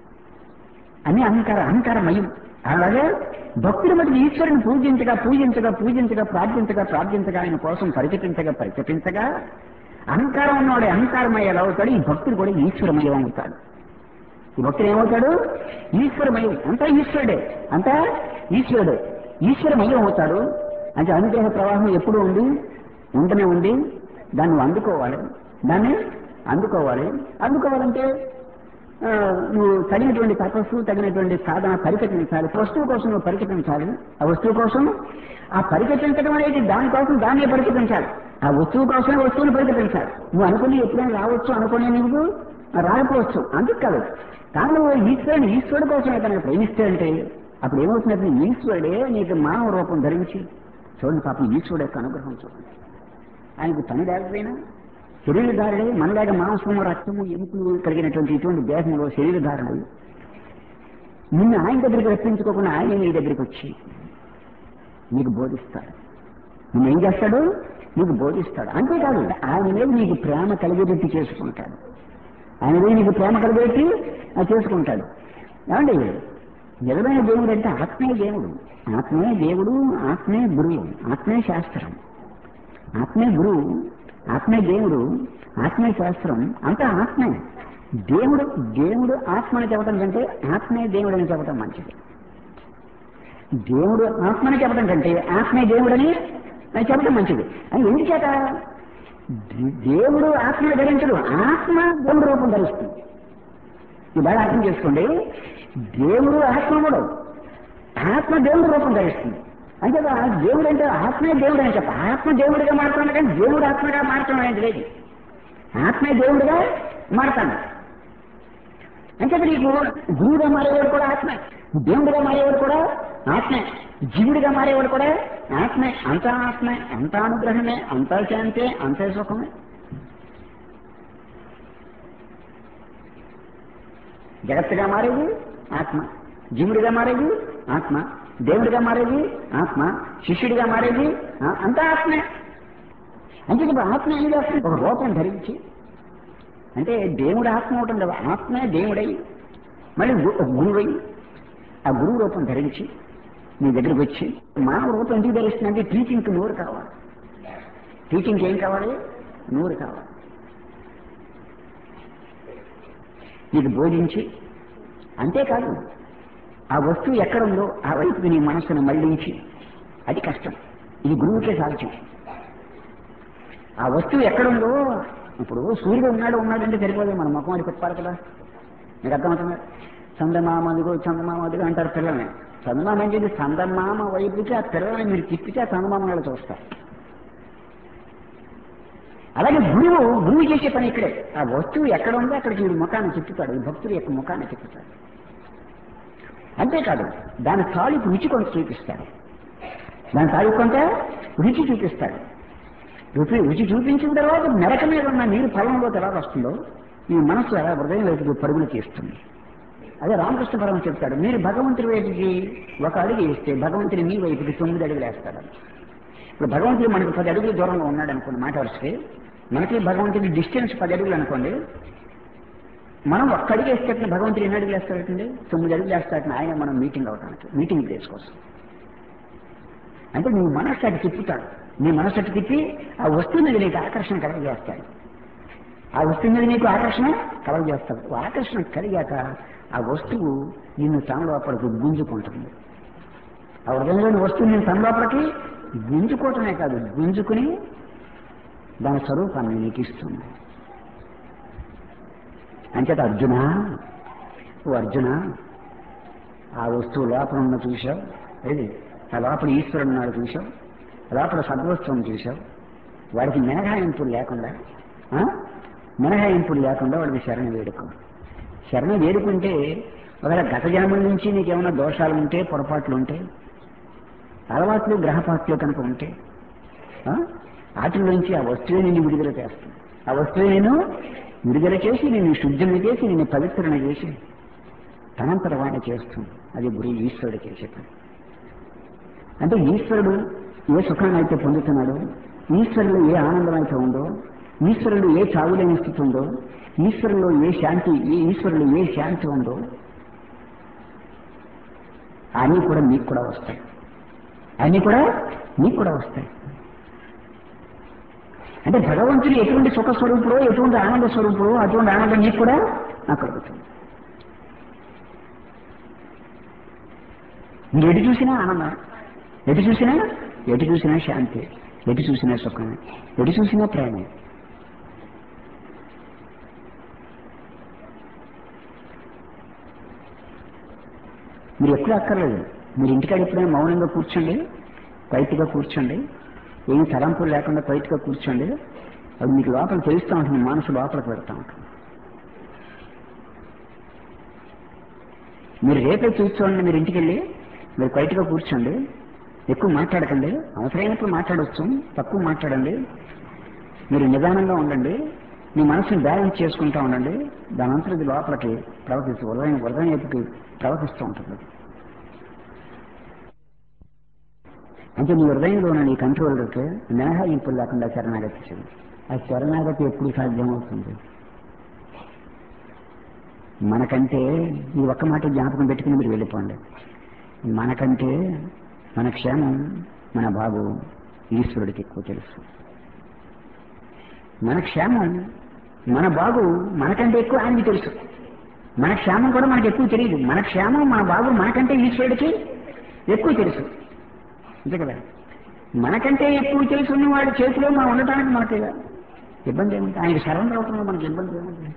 అన్ని అహంకార అహంకారమయం అలాగే భక్తుల మధ్య ఈశ్వరుని పూజించగా పూజించగా పూజించగా ప్రార్థించగా ప్రార్థించగా ఆయన కోసం పరితపించగా పరితపించగా అహంకారం ఉన్నవాడు అహంకారమయ్య ఎలా అవుతాడు ఈ భక్తుడు కూడా ఈశ్వరమయం అవుతాడు ఈ భక్తుడు ఏమవుతాడు ఈశ్వరమయం అంతా ఈశ్వరుడే అంతా ఈశ్వరుడే ఈశ్వరమయం అవుతాడు అంటే అనుగ్రహ ప్రవాహం ఎప్పుడు ఉంది ఉంటూనే ఉంది దాన్ని నువ్వు అందుకోవాలి దాన్ని అందుకోవాలి అందుకోవాలంటే ఆ, నువ్వు తగినటువంటి తపస్సు తగినటువంటి సాధన పరికటించాలి వస్తువు కోసం నువ్వు పరికటించాలి ఆ వస్తువు కోసం ఆ పరికటించడం అనేది దానికోసం దాన్నే పరికటించాలి ఆ వస్తువు కోసమే వస్తువుని పరికటించాలి నువ్వు అనుకుని ఎప్పుడైనా రావచ్చు అనుకునే నువ్వు రాకపోవచ్చు అందుకు కాదు కానీ నువ్వు ఈశ్వరుని ఈశ్వరుడు కోసమే కనుక ప్రేమిస్తే అంటే అప్పుడు ఏమవుతున్నది ఈశ్వరుడే నీకు మానవ రూపం ధరించి చూడండి పాపం ఈశ్వరుడు యొక్క అనుగ్రహం చూడండి ఆయనకు పని లేకపోయినా శరీరధారుడే మనలాగా మాంసము రక్తము ఎముకలు కలిగినటువంటి ఇటువంటి దేహంలో శరీరధారుడు నిన్ను ఆయన దగ్గరికి రప్పించుకోకుండా ఆయన నీ దగ్గరికి వచ్చి నీకు బోధిస్తాడు నిన్ను ఏం చేస్తాడు నీకు బోధిస్తాడు అంతేకాదు ఆయన మీద నీకు ప్రేమ కలిగేటట్టు చేసుకుంటాడు ఆయన మీద నీకు ప్రేమ కలిగేటి అది చేసుకుంటాడు ఏమండి నిజమైన దేవుడు అంటే ఆత్మే దేవుడు ఆత్మే దేవుడు ఆత్మే గురువు ఆత్మే శాస్త్రం ఆత్మే గురువు ఆత్మే దేవుడు ఆత్మే శాస్త్రం అంతా ఆత్మే దేవుడు దేవుడు ఆత్మని చెప్పడం కంటే ఆత్మే దేవుడు అని చెప్పడం మంచిది దేవుడు ఆత్మని చెప్పడం కంటే ఆత్మే దేవుడని చెప్పడం మంచిది అని ఎందుచేత దే- దేవుడు ఆత్మని ధరించడు ఆత్మ దేవుడు రూపం ధరిస్తుంది ఇది బాగా అర్థం చేసుకోండి దేవుడు ఆత్మ కూడా ఆత్మ దేవుడు రూపం ధరిస్తుంది అంటే దేవుడు అంటే ఆత్మే దేవుడు అని చెప్ప ఆత్మ దేవుడిగా మారుతాను కానీ దేవుడు ఆత్మగా మారటం అనేది లేదు ఆత్మే దేవుడిగా మారతాను అంటే నీకు గురువుగా మారేవాడు కూడా ఆత్మే దేవుడిగా మారేవాడు కూడా ఆత్మే జీవుడిగా మారేవాడు కూడా ఆత్మే అంతా ఆత్మే అంతా అనుగ్రహమే అంతా శాంతే అంతే సుఖమే జగత్తుగా మారేది ఆత్మ జీవుడిగా మారేది ఆత్మ దేవుడిగా మారేది ఆత్మ శిష్యుడిగా మారేది ఆ, అంతా ఆత్మే అంటే ఇప్పుడు ఆత్మ ఏం చేస్తుంది ఒక రూపం ధరించి అంటే దేవుడు ఆత్మ అవటం కదా ఆత్మే దేవుడై మళ్ళీ గు- ఒక గురువై ఆ గురువు రూపం ధరించి నీ దగ్గరికి వచ్చి మానవ రూపం ఎందుకు ధరిస్తుందంటే టీచింగ్కి నోరు కావాలి టీచింగ్కి ఏం కావాలి నోరు కావాలి నీకు బోధించి అంతేకాదు ఆ వస్తువు ఎక్కడుందో ఆ వైపుకి నీ మనస్సును మళ్లించి అది కష్టం ఇది గురువుకే సాధ్యం ఆ వస్తువు ఎక్కడుందో ఇప్పుడు సూర్యుడు ఉన్నాడు ఉన్నాడంటే సరిపోదు మన ముఖం అది చెప్పాలి కదా మీకు అర్థమవుతుంది చందమామ అదిగో చందమామ అదిగో అంటారు పిల్లల్ని చందమామ ఏం చేసి చందమామ వైపుకి ఆ పిల్లల్ని మీరు తిప్పితే ఆ చందమామ వాళ్ళు చూస్తారు అలాగే గురువు గురువు చేసే పని ఇక్కడే ఆ వస్తువు ఎక్కడ ఉందో అక్కడికి వీడు ముఖాన్ని తిప్పుతాడు ఈ భక్తుడి యొక్క ముఖాన్ని తిప్పుతాడు అంతేకాదు దాని తాలూకు రుచి కొంత చూపిస్తాడు దాని తాలూకు కొంత రుచి చూపిస్తాడు రుచి రుచి చూపించిన తర్వాత మెరక మీద ఉన్న నీరు ఫలంలోకి ఎలా వస్తుందో ఈ మనస్సు అలా హృదయం వైపుకి పరుగులు తీస్తుంది అదే రామకృష్ణ పరమ చెప్తాడు మీరు భగవంతుడి వైపుకి ఒక అడుగు వేస్తే భగవంతుడి మీ వైపుకి తొమ్మిది అడుగులు వేస్తాడు ఇప్పుడు భగవంతుడు మనకి పది అడుగులు దూరంలో ఉన్నాడు అనుకోండి మాట వరుసకి మనకి భగవంతుడి డిస్టెన్స్ పది అడుగులు అనుకోండి మనం ఒక్క అడుగు వేస్తే భగవంతుడు ఎన్ని అడుగులు వేస్తాడండి తొమ్మిది అడుగులు వేస్తాడని ఆయన మనం మీటింగ్ అవడానికి మీటింగ్ ప్లేస్ కోసం అంటే నీ మనస్సు అటు తిప్పుతాడు నీ మనస్సు అటు తిప్పి ఆ వస్తువు మీద నీకు ఆకర్షణ కలగజేస్తాడు ఆ వస్తువు మీద నీకు ఆకర్షణ కలగజేస్తాడు ఆ ఆకర్షణ కలిగాక ఆ వస్తువు నిన్ను తన లోపలికి గుంజుకుంటుంది ఆ హృదయంలోని వస్తువు నేను తన లోపలికి గుంజుకోవటమే కాదు గుంజుకుని దాని స్వరూపాన్ని నీకు ఇస్తుంది అంచేత అర్జున ఓ అర్జున ఆ వస్తువు లోపల ఉన్న చూశావు ఏది ఆ లోపల ఈశ్వరుడు ఉన్నాడు చూశావు లోపల సద్వస్తువుని చూశావు వాడికి మినహాయింపులు లేకుండా ఆ? మినహాయింపులు లేకుండా వాడికి శరణ వేడుకో శరణ వేడుకుంటే ఒకవేళ గత జన్మల నుంచి నీకేమైనా దోషాలు ఉంటే పొరపాట్లు ఉంటే అలవాట్లు గ్రహపాట్లు కనుక ఉంటే ఆ? వాటిలోంచి ఆ వస్తువే నేను విడుదల చేస్తాను ఆ వస్తువే నేను విడుదల చేసి నేను శుద్ధిని చేసి నేను పవిత్రన చేసి తనంతర వాడిని చేస్తుంది అది గురి ఈశ్వరుడు చేసే పని అంటే ఈశ్వరుడు ఏ సుఖాన్ని అయితే పొందుతున్నాడో ఈశ్వరుడు ఏ ఆనందం అయితే ఉందో ఈశ్వరుడు ఏ చావులేని స్థితి ఉందో ఈశ్వరులో ఏ శాంతి ఏ ఈశ్వరులో ఏ శాంతి ఉందో అన్నీ కూడా మీకు కూడా వస్తాయి అన్నీ కూడా మీకు కూడా వస్తాయి అంటే భగవంతుడు ఎటువంటి సుఖ స్వరూపుడో ఎటువంటి ఆనంద స్వరూపుడో అటువంటి ఆనందం మీకు కూడా నాకు కలుగుతుంది మీరు ఎటు చూసినా ఆనందం ఎటు చూసినా ఎటు చూసినా శాంతి ఎటు చూసినా సుఖం ఎటు చూసినా ప్రేమ మీరు ఎప్పుడు అక్కర్లేదు మీరు ఇంటికాడ ఎప్పుడైనా మౌనంగా కూర్చోండి బయటగా కూర్చోండి ఏమి తలంపులు లేకుండా బయటగా కూర్చోండి అది మీకు లోపల తెలుస్తూ ఉంటుంది మనసు లోపలికి పెడతా ఉంటుంది మీరు రేపే కూర్చోండి మీరు ఇంటికి వెళ్ళి మీరు బయటగా కూర్చోండి ఎక్కువ మాట్లాడకండి అవసరమైనప్పుడు మాట్లాడవచ్చు తక్కువ మాట్లాడండి మీరు నిదానంగా ఉండండి మీ మనసుని బ్యాలెన్స్ చేసుకుంటూ ఉండండి దాని అంతా ఇది లోపలికి ప్రవర్తిస్తూ ఉదయం ఉదయం వైపుకి ప్రవర్తిస్తూ ఉంటుంది అంటే నీ హృదయంలో ఉన్న నీ కంట్రోలర్కి మినహాయింపులు లేకుండా శరణాగతి చేయండి ఆ శరణాగతి ఎప్పుడు సాధ్యమవుతుంది మనకంటే ఈ ఒక్క మాట జ్ఞాపకం పెట్టుకుని మీరు వెళ్ళిపోండి మనకంటే మన క్షేమం మన బాబు ఈశ్వరుడికి ఎక్కువ తెలుసు మన క్షేమం మన బాగు మనకంటే ఎక్కువ ఆయనకి తెలుసు మన క్షేమం కూడా మనకి ఎక్కువ తెలియదు మన క్షేమం మన బాగు మనకంటే ఈశ్వరుడికి ఎక్కువ తెలుసు అంతే కదా మనకంటే ఎక్కువ తెలుసున్న వాడి చేతిలో మనం ఉండటానికి మనకి ఇబ్బంది ఏముంది ఆయన సరెండర్ అవటంలో మనకి ఇబ్బంది ఏముంది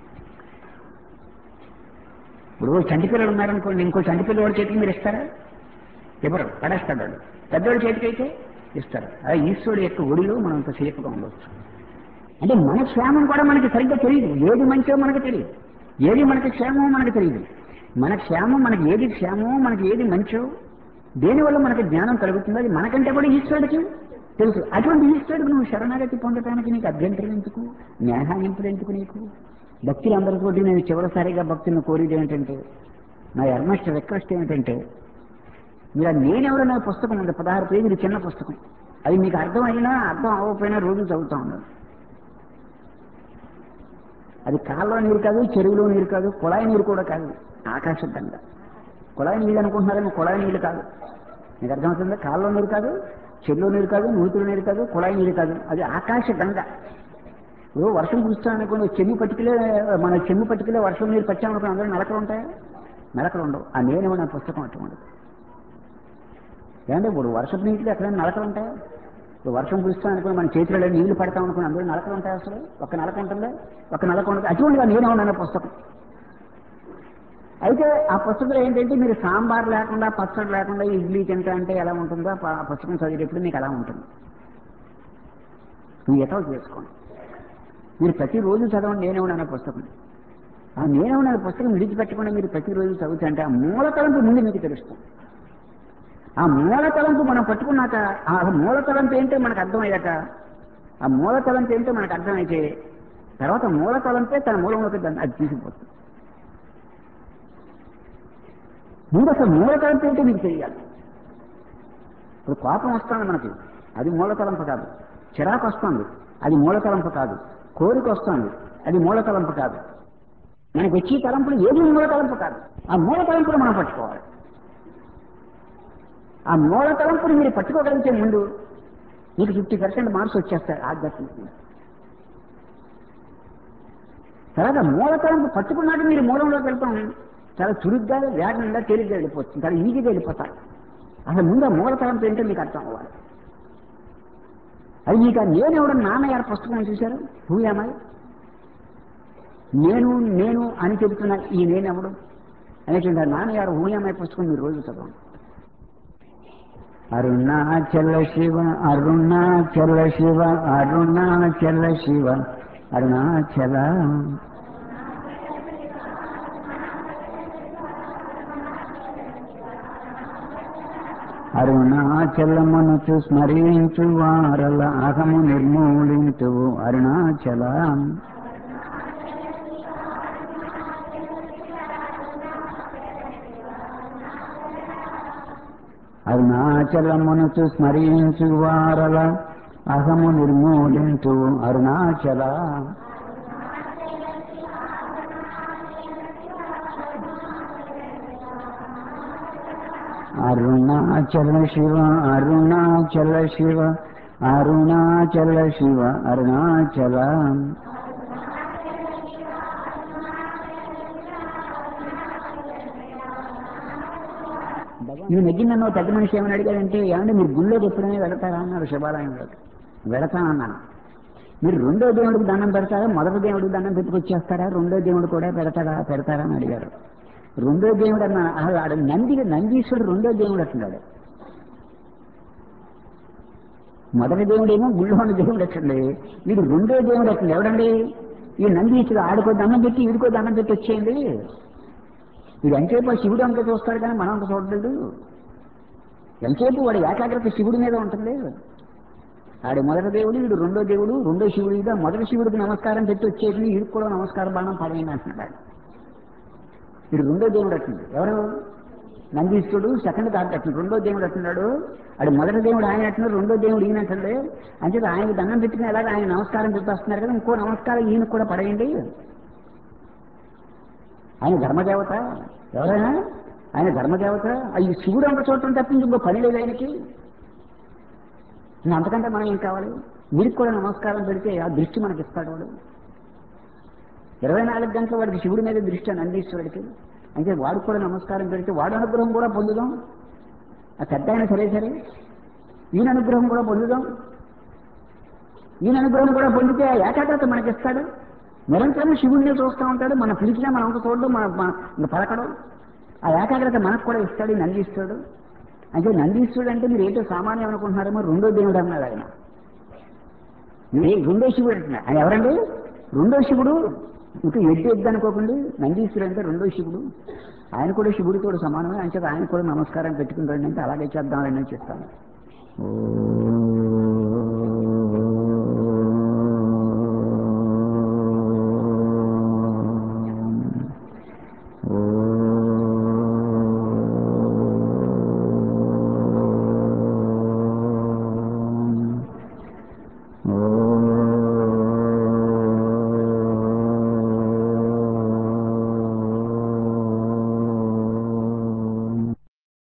ఇప్పుడు చంటి పిల్లలు ఉన్నారనుకోండి ఇంకో చంటి పిల్లవాడి చేతికి మీరు ఇస్తారా ఎవరు పడేస్తాడు వాడు పెద్దవాడి చేతికి అయితే ఇస్తారు ఆ ఈశ్వరుడు యొక్క ఒడిలో మనం అంత సేఫ్గా ఉండవచ్చు అంటే మన క్షేమం కూడా మనకి సరిగ్గా తెలియదు ఏది మంచో మనకు తెలియదు ఏది మనకి క్షేమమో మనకు తెలియదు మన క్షేమం మనకి ఏది క్షేమమో మనకి ఏది మంచో దేనివల్ల మనకి జ్ఞానం కలుగుతుందో అది మనకంటే కూడా ఈశ్వరుడికి తెలుసు అటువంటి ఈశ్వరుడికి నువ్వు శరణాగతి పొందటానికి నీకు అభ్యంతరం ఎందుకు న్యాయాయింపులు ఎందుకు నీకు భక్తులందరితోటి నేను చివరిసారిగా భక్తులను కోరేది ఏంటంటే నా ఎర్నస్ట్ రిక్వెస్ట్ ఏమిటంటే మీరు ఆ నేనెవరో నా పుస్తకం ఉంది పదహారు పేజీలు చిన్న పుస్తకం అది మీకు అర్థం అయినా అర్థం అవ్వకపోయినా రోజు చదువుతా ఉన్నాను అది కాళ్ళలో నీరు కాదు చెరువులో నీరు కాదు కుళాయి నీరు కూడా కాదు ఆకాశ గంగ కుళాయి నీళ్ళు అనుకుంటున్నారేమో కుళాయి నీళ్ళు కాదు మీకు అర్థమవుతుందా కాళ్ళలో నీరు కాదు చెరువులో నీరు కాదు నూతుల నీరు కాదు కుళాయి నీరు కాదు అది ఆకాశ గంగ ఇప్పుడు వర్షం కురుస్తామనుకోండి చెమ్ము పట్టుకులే మన చెమ్ము పట్టుకులే వర్షం నీరు పచ్చామనుకోండి అందరూ నలకలు ఉంటాయా నలకలు ఉండవు ఆ నేనేమో నా పుస్తకం అటువంటి ఏమంటే ఇప్పుడు వర్షపు నీటిలో ఎక్కడైనా నలకలు ఉంటాయా ఇప్పుడు వర్షం కురుస్తాం అనుకుని మన చేతిలో నీళ్లు పడతాం అనుకుని అందరూ నలకలు ఉంటాయి అసలు ఒక నలక ఉంటుందా ఒక నలక ఉంటుంది అటువంటిగా నేనే ఉన్నాను పుస్తకం అయితే ఆ పుస్తకంలో ఏంటంటే మీరు సాంబార్ లేకుండా పచ్చడి లేకుండా ఇడ్లీ తింటా అంటే ఎలా ఉంటుందో ఆ పుస్తకం చదివేటప్పుడు మీకు అలా ఉంటుంది మీరు ఎటో చేసుకోండి మీరు ప్రతిరోజు చదవండి నేనే ఉన్నాను పుస్తకం ఆ నేనే ఉన్నాను పుస్తకం విడిచిపెట్టకుండా మీరు ప్రతిరోజు చదువుతుంటే ఆ మూల తలంపు ముందు మీకు తెలుస్తుంది ఆ మూల తలంపు మనం పట్టుకున్నాక ఆ మూల తలంపు ఏంటో మనకు అర్థమయ్యాక ఆ మూల తలంపు ఏంటో మనకు అర్థమైతే తర్వాత మూల తలంపే తన మూలంలోకి దాన్ని అది తీసుకుపోతుంది ముందు అసలు మూల తలంపు ఏంటో మీకు తెలియాలి ఇప్పుడు కోపం వస్తుంది మనకి అది మూల తలంపు కాదు చిరాకు వస్తుంది అది మూల తలంపు కాదు కోరిక వస్తుంది అది మూల తలంపు కాదు మనకి వచ్చే తలంపులు ఏది మూల తలంపు కాదు ఆ మూల తలంపులు మనం పట్టుకోవాలి ఆ మూల తలంపుని మీరు పట్టుకోగలిగితే ముందు మీకు ఫిఫ్టీ పర్సెంట్ మార్క్స్ వచ్చేస్తాయి ఆధ్యాత్మికంగా తర్వాత మూల తలంపు పట్టుకున్నాక మీరు మూలంలోకి వెళ్తాం చాలా చురుగ్గా వేగంగా తేలిగ్గా వెళ్ళిపోతుంది చాలా ఈజీగా వెళ్ళిపోతారు అసలు ముందు ఆ మూల తలంపు ఏంటో మీకు అర్థం అవ్వాలి అది మీకు ఆ నేనెవడం నాన్నగారి పుస్తకం చూశారు హూయామాయి నేను నేను అని చెబుతున్న ఈ నేనెవడు అనేటువంటి నాన్నగారు హూయామాయి పుస్తకం మీరు రోజు చదవండి అరుణాచల శివ అరుణాచల శివ అరుణాచల శివ అరుణాచల అరుణాచలమును స్మరించు వారల అహము నిర్మూలించు అరుణాచల అరుణాచలమునచు స్మరించు వారల అహము నిర్మూలించు అరుణాచల అరుణాచల శివ అరుణాచల శివ అరుణాచల శివ అరుణాచల ఈ మధ్య నన్ను పెద్ద మనిషి ఏమని అడిగాడంటే ఏమంటే మీరు గుళ్ళోకి ఎప్పుడైనా వెళతారా అన్నారు శివాలయంలోకి వెళతానన్నాను మీరు రెండో దేవుడికి దండం పెడతారా మొదటి దేవుడికి దండం పెట్టుకొచ్చేస్తారా రెండో దేవుడు కూడా పెడతాడా పెడతారా అని అడిగారు రెండో దేవుడు అన్న ఆడ నంది నందీశ్వరుడు రెండో దేవుడు అంటున్నాడు మొదటి దేవుడేమో గుళ్ళో ఉన్న దేవుడు ఎట్టండి వీడు రెండో దేవుడు ఎట్టండి ఎవడండి ఈ నందీశ్వరుడు ఆడుకో దండం పెట్టి వీడికో దండం పెట్టి వచ్చేయండి వీడు ఎంతసేపు శివుడు అంత చూస్తాడు కానీ మనం అంత చూడలేదు ఎంతసేపు వాడి ఏకాగ్రత శివుడి మీద ఉంటుంది ఆడి మొదటి దేవుడు వీడు రెండో దేవుడు రెండో శివుడిగా మొదటి శివుడికి నమస్కారం పెట్టి వచ్చేసి వీడికి కూడా నమస్కారం బాణం పడేయండి అంటున్నాడు ఆయన. వీడు రెండో దేవుడు అట్టింది ఎవరు నందీశ్వరుడు సెకండ్ థర్డ్ అట్టింది రెండో దేవుడు అంటున్నాడు ఆడు మొదటి దేవుడు ఆయన అంటున్నాడు రెండో దేవుడు ఈయన అంటాడు అంటే ఆయనకి దండం పెట్టుకుని ఎలాగ ఆయన నమస్కారం పెట్టి వస్తున్నారు కదా ఇంకో నమస్కారం ఈయన కూడా పడేయండి ఆయన ధర్మదేవత ఎవరైనా ఆయన ధర్మదేవత ఈ శివుడు అంత చోట తప్పించి ఇంకో పని లేదు ఆయనకి ఇంకా అంతకంటే మనం ఏం కావాలి వీడికి కూడా నమస్కారం పెడితే ఆ దృష్టి మనకి ఇస్తాడు వాడు ఇరవై నాలుగు గంటల వాడికి శివుడి మీద దృష్టి అని నందీశ్వరుడికి అంటే వాడికి కూడా నమస్కారం పెడితే వాడు అనుగ్రహం కూడా పొందుదాం ఆ పెద్ద ఆయన సరే సరే ఈయన అనుగ్రహం కూడా పొందుదాం ఈయన అనుగ్రహం కూడా పొందితే ఆ ఏకాగ్రత మనకిస్తాడు నిరంతరం శివుడినే చూస్తూ ఉంటాడు మనం పిలిచినా మనం అంత చూడడం మన మన- ఇంక పలకడం ఆ ఏకాగ్రత మనకు కూడా ఇస్తాడు ఈ నందీశ్వరుడు అంటే నందీశ్వరుడు అంటే మీరు ఏంటో సామాన్యం అనుకుంటున్నారేమో రెండో దేవుడు అన్నాడు ఆయన ఏ రెండో శివుడు అంటున్నాడు ఆయన ఎవరండి రెండో శివుడు ఇంకా ఎద్దు ఎద్దు అనుకోకండి నందీశ్వరుడు అంటే రెండో శివుడు ఆయన కూడా శివుడితో సమానమే అంచేత ఆయన కూడా నమస్కారం పెట్టుకుంటాడు అంటే అలాగే చేద్దామని చెప్తాను ఓ